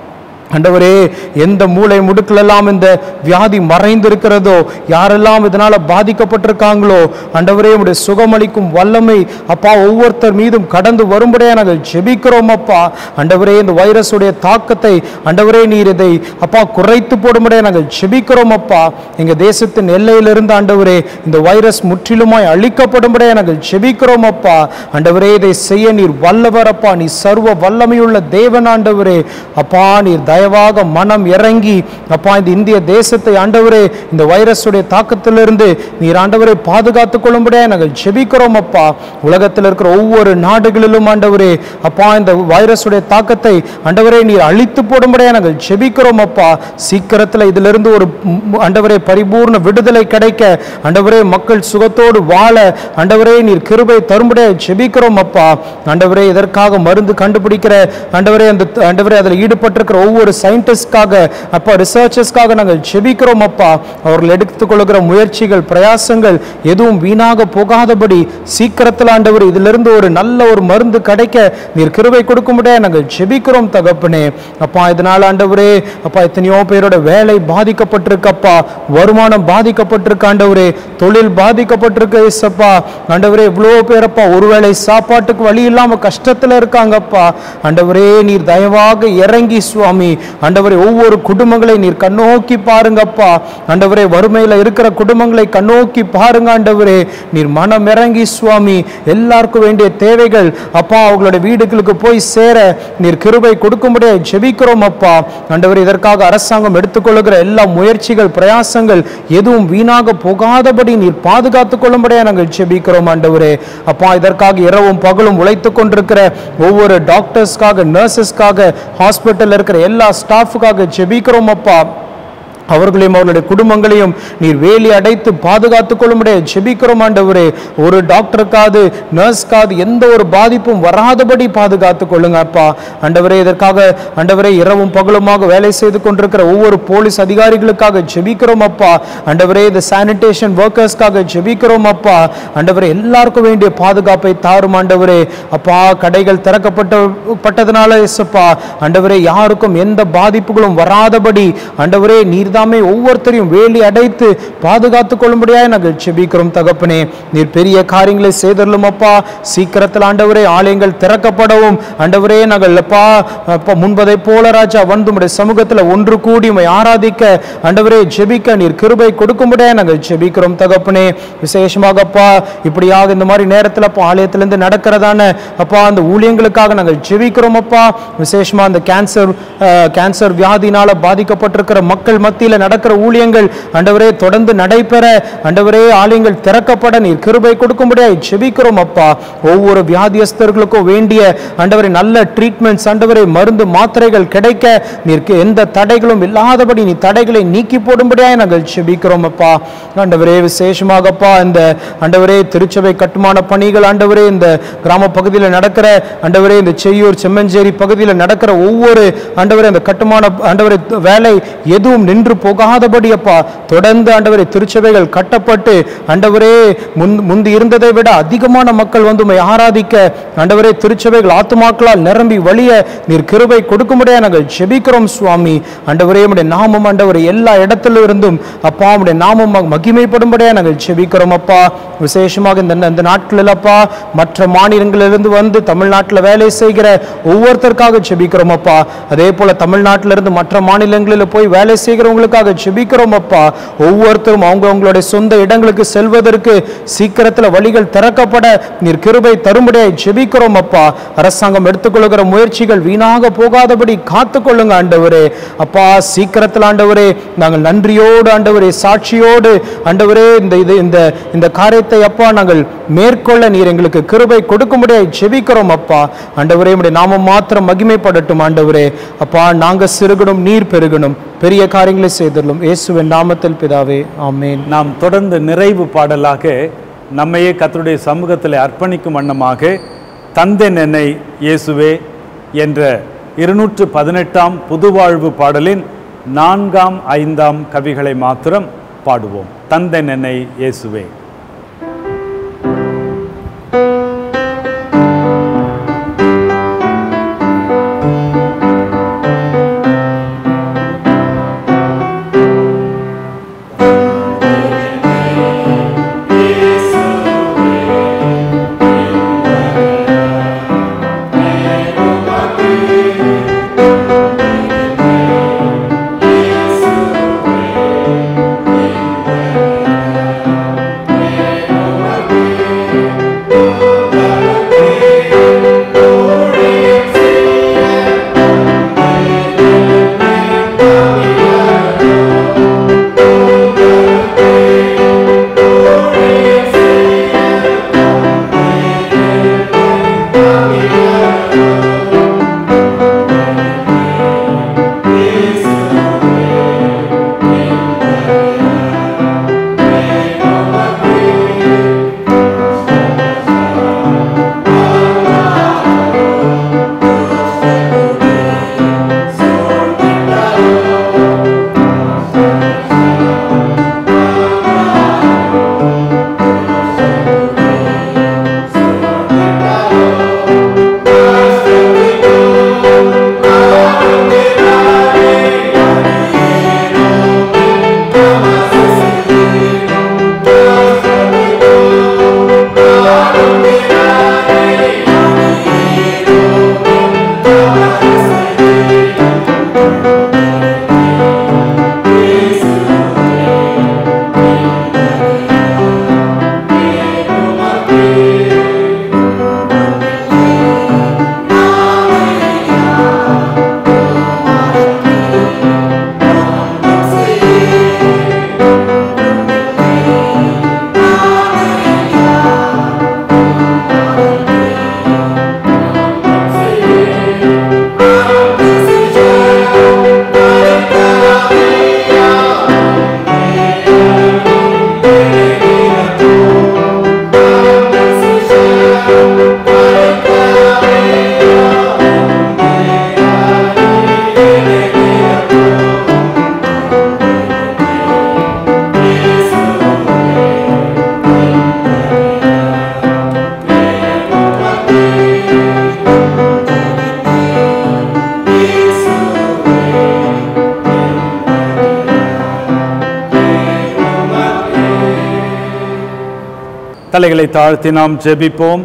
ஆண்டவரே எந்த மூளை முடுக்கிலெல்லாம் இந்த வியாதி மறைந்திருக்கிறதோ யாரெல்லாம் இதனால பாதிக்கப்பட்டிருக்காங்களோ ஆண்டவரே உடைய சுகமளிக்கும் வல்லமை அப்பா ஒவ்வொருத்தர் மீதும் கடந்து வரும்படியாக நாங்கள் ஜெபிக்கிறோம் அப்பா ஆண்டவரே இந்த வைரஸுடைய தாக்கத்தை ஆண்டவரே நீர் இதை அப்பா குறைத்து போடும்படியாக நாங்கள் ஜெபிக்கிறோம் அப்பா எங்க தேசத்தின் எல்லையிலிருந்து ஆண்டவரே இந்த வைரஸ் முற்றிலுமாய் அழிக்கப்படும்படியாக நாங்கள் ஜெபிக்கிறோம் அப்பா ஆண்டவரே இதை செய்ய நீர் வல்லவர் அப்பா நீ சர்வ வல்லமையுள்ள தேவன் ஆண்டவரே அப்பா நீர் தயவாக மனம் இறங்கி அப்பா இந்த இந்திய தேசத்தை ஆண்டவரே இந்த வைரஸுடைய தாக்கத்திலிருந்து நீர் ஆண்டவரை பாதுகாத்துக் கொள்ளும்படியாக நாங்கள் ஜெபிக்கிறோம் அப்பா உலகத்தில் இருக்கிற ஒவ்வொரு நாடுகளிலும் ஆண்டவரே அப்பா இந்த வைரஸுடைய தாக்கத்தை ஆண்டவரே நீர் அழித்து போடும்படியாக நாங்கள் ஜெபிக்கிறோம் அப்பா சீக்கிரத்தில் இதிலிருந்து ஒரு ம், ஆண்டவரே பரிபூர்ண விடுதலை கிடைக்க ஆண்டவரே மக்கள் சுகத்தோடு வாழ ஆண்டவரே நீர் கிருபை தரும்படியாக ஜெபிக்கிறோம் அப்பா ஆண்டவரே இதற்காக மருந்து கண்டுபிடிக்கிற ஆண்டவரே அந்த ஆண்டவரே அதில் ஈடுபட்டிருக்கிற ஒவ்வொரு சயின்டிஸ்ட்காக அப்பா ரிசர்ச்சர்ஸ்க்காக நாங்கள் ஜெபிக்கிறோம் அப்பா அவர்கள் எடுத்துக்கொள்கிற முயற்சிகள் பிரயாசங்கள் எதுவும் வீணாக போகாதபடி சீக்கிரத்தில் ஆண்டவர் இதிலிருந்து ஒரு நல்ல ஒரு மருந்து கிடைக்க நீர் கிருபை கொடுக்கும்படியா நாங்கள் ஜெபிக்கிறோம் தகப்பனே அப்பா இதனால் ஆண்டவரே அப்பா எத்தனையோ பேரோட வேலை பாதிக்கப்பட்டிருக்கப்பா வருமானம் பாதிக்கப்பட்டிருக்கு ஆண்டவரே தொழில் பாதிக்கப்பட்டிருக்கு ஏசப்பா ஆண்டவரே இவ்வளோ பேரப்பா ஒருவேளை சாப்பாட்டுக்கு வழி இல்லாம கஷ்டத்துல இருக்காங்கப்பா ஆண்டவரே நீர் தயவாக இறங்கி சுவாமி ஆண்டவரே ஒவ்வொரு குடும்பங்களை நீர் கண்ணோக்கி பாருங்கப்பா ஆண்டவரே வறுமையில இருக்கிற குடும்பங்களை கண்ணோக்கி பாருங்க ஆண்டவரே நீர் மனம் இறங்கி சுவாமி எல்லாருக்கும் வேண்டிய தேவைகள் அப்பா அவங்களுடைய வீடுகளுக்கு போய் சேர நீர் கிருபை கொடுக்கும்படியா ஜெபிக்கிறோம் அப்பா ஆண்டவர் இதற்காக அரசாங்கம் எடுத்துக்கொள்ளுகிற எல்லா முயற்சிகள் பிரயாசங்கள் எதுவும் வீணாக போகாதபடி நீர் பாதுகாத்துக் கொள்ளும்படியா நாங்கள் ஜெபிக்கிறோம் ஆண்டவரே அப்பா இதற்காக இரவும் பகலும் உழைத்துக் கொண்டிருக்கிற ஒவ்வொரு டாக்டர்ஸ்க்காக நர்சஸ்க்காக ஹாஸ்பிட்டல் இருக்கிற எல்லா ஸ்டாஃபுக்காக ஜெபிக்கிறோம் அப்பா அவர்களையும் அவர்களுடைய குடும்பங்களையும் நீர் வேலி அடைத்து பாதுகாத்துக் கொள்ளும்படிய ஜெபிக்கிறோம் ஆண்டவரே ஒரு டாக்டருக்காவது நர்ஸ்க்காவது எந்த ஒரு பாதிப்பும் வராதபடி பாதுகாத்துக் கொள்ளுங்க அப்பா ஆண்டவரே இதற்காக ஆண்டவரே இரவும் பகலுமாக வேலை செய்து கொண்டிருக்கிற ஒவ்வொரு போலீஸ் அதிகாரிகளுக்காக ஜெபிக்கிறோம் அப்பா ஆண்டவரே இந்த சானிடேஷன் ஒர்க்கர்ஸ்க்காக ஜெபிக்கிறோம் அப்பா ஆண்டவரே எல்லாருக்கும் வேண்டிய பாதுகாப்பை தாரும் ஆண்டவரே அப்பா கடைகள் திறக்கப்பட்ட பட்டதுனால இயேசுப்பா ஆண்டவரே யாருக்கும் எந்த பாதிப்புகளும் வராதபடி ஆண்டவரே நீர்தாமே ஒவ்வொருத்தரையும் வேலி அடைத்து பாதுகாத்துக் கொள்ளும்படியாக நாங்கள் செபிக்கிறோம் தகப்பனே நீர் பெரிய காரியங்களை செய்தரலும் அப்பா சீக்கிரத்தில் ஆண்டவரே ஆலயங்கள் திறக்கப்படவும் ஆண்டவரே நாங்கள் அப்பா அப்பா முன்பதை போல ராஜா வந்து உம்முடைய சமூகத்தில் ஒன்று கூடி உம்மை ஆராதிக்க ஆண்டவரே ஜெபிக்க நீர் கிருபை கொடுக்கும்படியாக நாங்கள் ஜெபிக்கிறோம் தகப்பனே விசேஷமாக அப்பா இப்படியாக இந்த மாதிரி நேரத்தில் அப்பா ஆலயத்திலிருந்து நடக்கிறதான அப்பா அந்த ஊழியங்களுக்காக நாங்கள் ஜெபிக்கிறோம் அப்பா விசேஷமா அந்த கேன்சர் கேன்சர் வியாதினால பாதிக்கப்பட்டிருக்கிற மக்கள் மத்தியில் நடக்கிற ஊழியங்கள் ஆண்டவரே தொடர்ந்து நடைபெற ஆண்டவரே ஆலயங்கள் திறக்கப்பட நீர் கிருபை கொடுக்கும்படியாக ஜெபிக்கிறோம் அப்பா ஒவ்வொரு வியாதியஸ்தர்களுக்கும் வேண்டிய ஆண்டவரே நல்ல ட்ரீட்மெண்ட்ஸ் ஆண்டவரே மருந்து மாத்திரைகள் கிடைக்க நீர் எந்த தடைகளும் இல்லாதபடி நீ தடைகளை நீக்கி போடும்படியாக நாங்கள் ஜெபிக்கிறோம் அப்பா ஆண்டவரே விசேஷமாகப்பா இந்த ஆண்டவரே திருச்சபை கட்டுமான பணிகள் ஆண்டவரே இந்த கிராம பகுதியில் நடக்கிற ஆண்டவரே இந்த செய்யூர் செம்மஞ்சேரி பகுதியில் நடக்கிற ஒவ்வொரு ஆண்டவரே அந்த கட்டுமான ஆண்டவரே வேலை எதுவும் நின்று நின்று போகாதபடி அப்பா தொடர்ந்து ஆண்டவரே திருச்சபைகள் கட்டப்பட்டு ஆண்டவரே முன் முந்தி இருந்ததை விட அதிகமான மக்கள் வந்து உம்மை ஆராதிக்க ஆண்டவரே திருச்சபைகள் ஆத்துமாக்களால் நிரம்பி வழிய நீர் கிருபை கொடுக்கும்படியா நாங்கள் ஜெபிக்கிறோம் சுவாமி ஆண்டவரே உம்முடைய நாமம் ஆண்டவரே எல்லா இடத்துல இருந்தும் அப்பா உம்முடைய நாமம் ம- மகிமைப்படும்படியா நாங்கள் ஜெபிக்கிறோம் அப்பா விசேஷமாக இந்த இந்த நாட்களில் அப்பா மற்ற மாநிலங்களிலிருந்து வந்து தமிழ்நாட்டில் வேலை செய்கிற ஒவ்வொருத்தருக்காக ஜெபிக்கிறோம் அப்பா அதே போல தமிழ்நாட்டிலிருந்து மற்ற மாநிலங்களில் போய் வேலை செய்கிறவங்களுக்காக ஜெபிக்கிறோம் அப்பா ஒவ்வொருத்தரும் அவங்க அவங்களுடைய சொந்த இடங்களுக்கு செல்வதற்கு சீக்கிரத்தில் வழிகள் திறக்கப்பட நீர் கிருபை தரும்படியாய் ஜெபிக்கிறோம் அப்பா அரசாங்கம் எடுத்துக்கொள்கிற முயற்சிகள் வீணாக போகாதபடி காத்துக்கொள்ளுங்க ஆண்டவரே அப்பா சீக்கிரத்தில் ஆண்டவரே நாங்கள் நன்றியோடு ஆண்டவரே சாட்சியோடு ஆண்டவரே இந்த இது இந்த இந்த காரியத்தை அப்பா நாங்கள் மேற்கொள்ள நீர் எங்களுக்கு கிருபை கொடுக்கும்படியாய் ஜெபிக்கிறோம் அப்பா ஆண்டவரே உம்முடைய நாமம் மாத்திரம் மகிமைப்படட்டும் ஆண்டவரே அப்பா நாங்க சிறுகணும் நீர் பெருகணும் பெரிய காரியங்களை செய்துள்ளோம் இயேசுவின் நாமத்தில் பிதாவே ஆமென் நாம் தொடர்ந்து நிறைவு பாடலாக நம்மையே கர்த்தருடைய சமூகத்தில் அர்ப்பணிக்கும் வண்ணமாக தந்தை நென்னை இயேசுவே என்ற இருநூற்று பதினெட்டாம் புதுவாழ்வு பாடலின் நான்காம் ஐந்தாம் கவிகளை மாத்திரம் பாடுவோம் தந்தை நென்னை இயேசுவே தலைகளை தாழ்த்தி நாம் ஜெபிப்போம்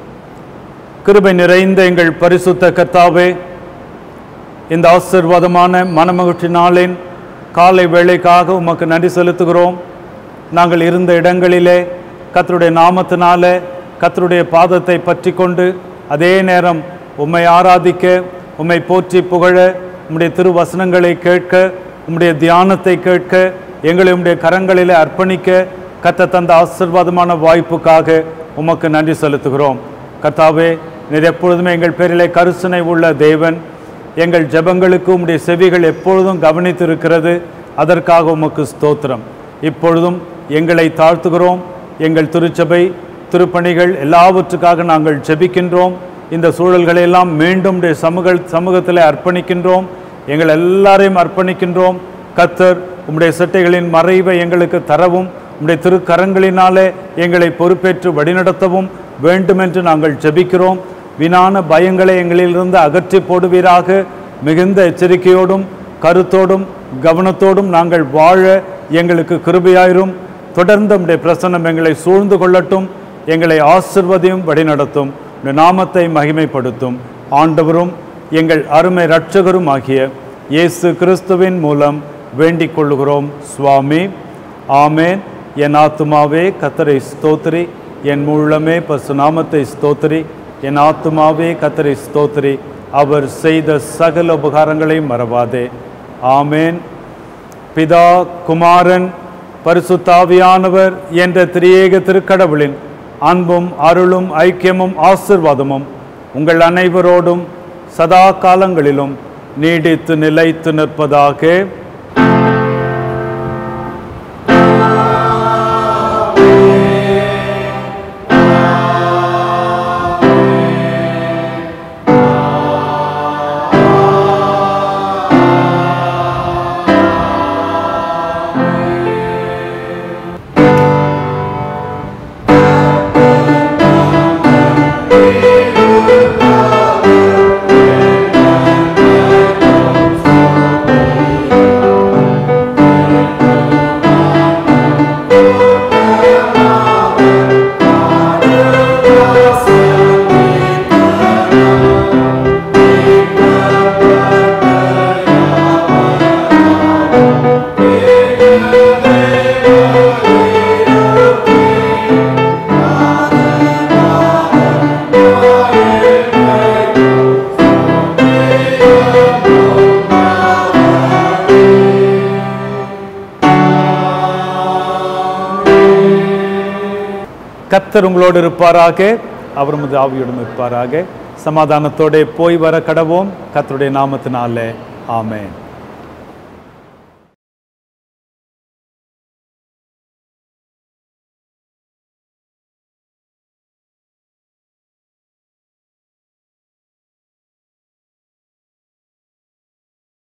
கிருபை நிறைந்த எங்கள் பரிசுத்த கர்த்தாவே இந்த ஆசீர்வாதமான மனமகிழ்ச்சி நாளின் காலை வேளைக்காக உமக்கு நன்றி செலுத்துகிறோம் நாங்கள் இருந்த இடங்களிலே கர்த்தருடைய நாமத்தினால கர்த்தருடைய பாதத்தை பற்றி கொண்டு அதே நேரம் உம்மை ஆராதிக்க உம்மை போற்றி புகழ உம்முடைய திருவசனங்களை கேட்க உம்முடைய தியானத்தை கேட்க எங்களை உம்முடைய கரங்களிலே அர்ப்பணிக்க கத்த தந்த ஆசீர்வாதமான வாய்ப்புக்காக உமக்கு நன்றி செலுத்துகிறோம் கர்த்தாவே நீர் எப்பொழுதுமே எங்கள் பேரிலே கருசனை உள்ள தேவன் எங்கள் ஜெபங்களுக்கு உம்முடைய செவிகள் எப்பொழுதும் கவனித்திருக்கிறது அதற்காக உமக்கு ஸ்தோத்திரம் இப்பொழுதும் எங்களை தாழ்த்துகிறோம் எங்கள் திருச்சபை திருப்பணிகள் எல்லாவற்றுக்காக நாங்கள் ஜெபிக்கின்றோம் இந்த சூழல்களை எல்லாம் மீண்டும் உம்முடைய சமூக சமூகத்தில் அர்ப்பணிக்கின்றோம் எங்கள் எல்லாரையும் அர்ப்பணிக்கின்றோம் கத்தர் உம்முடைய சட்டைகளின் மறைவை எங்களுக்கு தரவும் உம்முடைய திருக்கரங்களினாலே எங்களை பொறுப்பேற்று வழிநடத்தவும் வேண்டுமென்று நாங்கள் ஜெபிக்கிறோம் வீணான பயங்களை எங்களிலிருந்து அகற்றி போடுவீராக மிகுந்த எச்சரிக்கையோடும் கருத்தோடும் கவனத்தோடும் நாங்கள் வாழ எங்களுக்கு கிருபையாயிரும் தொடர்ந்து உம்முடைய பிரசன்னம் எங்களை சூழ்ந்து கொள்ளட்டும் எங்களை ஆசிர்வதியும் வழிநடத்தும் உம்முடைய நாமத்தை மகிமைப்படுத்தும் ஆண்டவரும் எங்கள் அருமை இரட்சகரும் ஆகிய இயேசு கிறிஸ்துவின் மூலம் வேண்டிக் கொள்ளுகிறோம் சுவாமி ஆமேன் என் ஆத்துமாவே கத்தரை ஸ்தோத்திரி என் முள்ளமே பசு நாமத்தை ஸ்தோத்திரி என் ஆத்துமாவே கத்தரை ஸ்தோத்திரி அவர் செய்த சகல உபகாரங்களை மறவாதே ஆமேன் பிதா குமாரன் பரிசுத்தாவியானவர் என்ற திரியேக திருக்கடவுளின் அன்பும் அருளும் ஐக்கியமும் ஆசிர்வாதமும் உங்கள் அனைவரோடும் சதா காலங்களிலும் நீடித்து நிலைத்து நிற்பதாக கர்த்தர் உங்களோடு இருப்பாராக அவர் உமது ஆவியோடும் இருப்பாராக சமாதானத்தோட போய் வர கடவோம் கர்த்தருடைய நாமத்தினாலே ஆமென்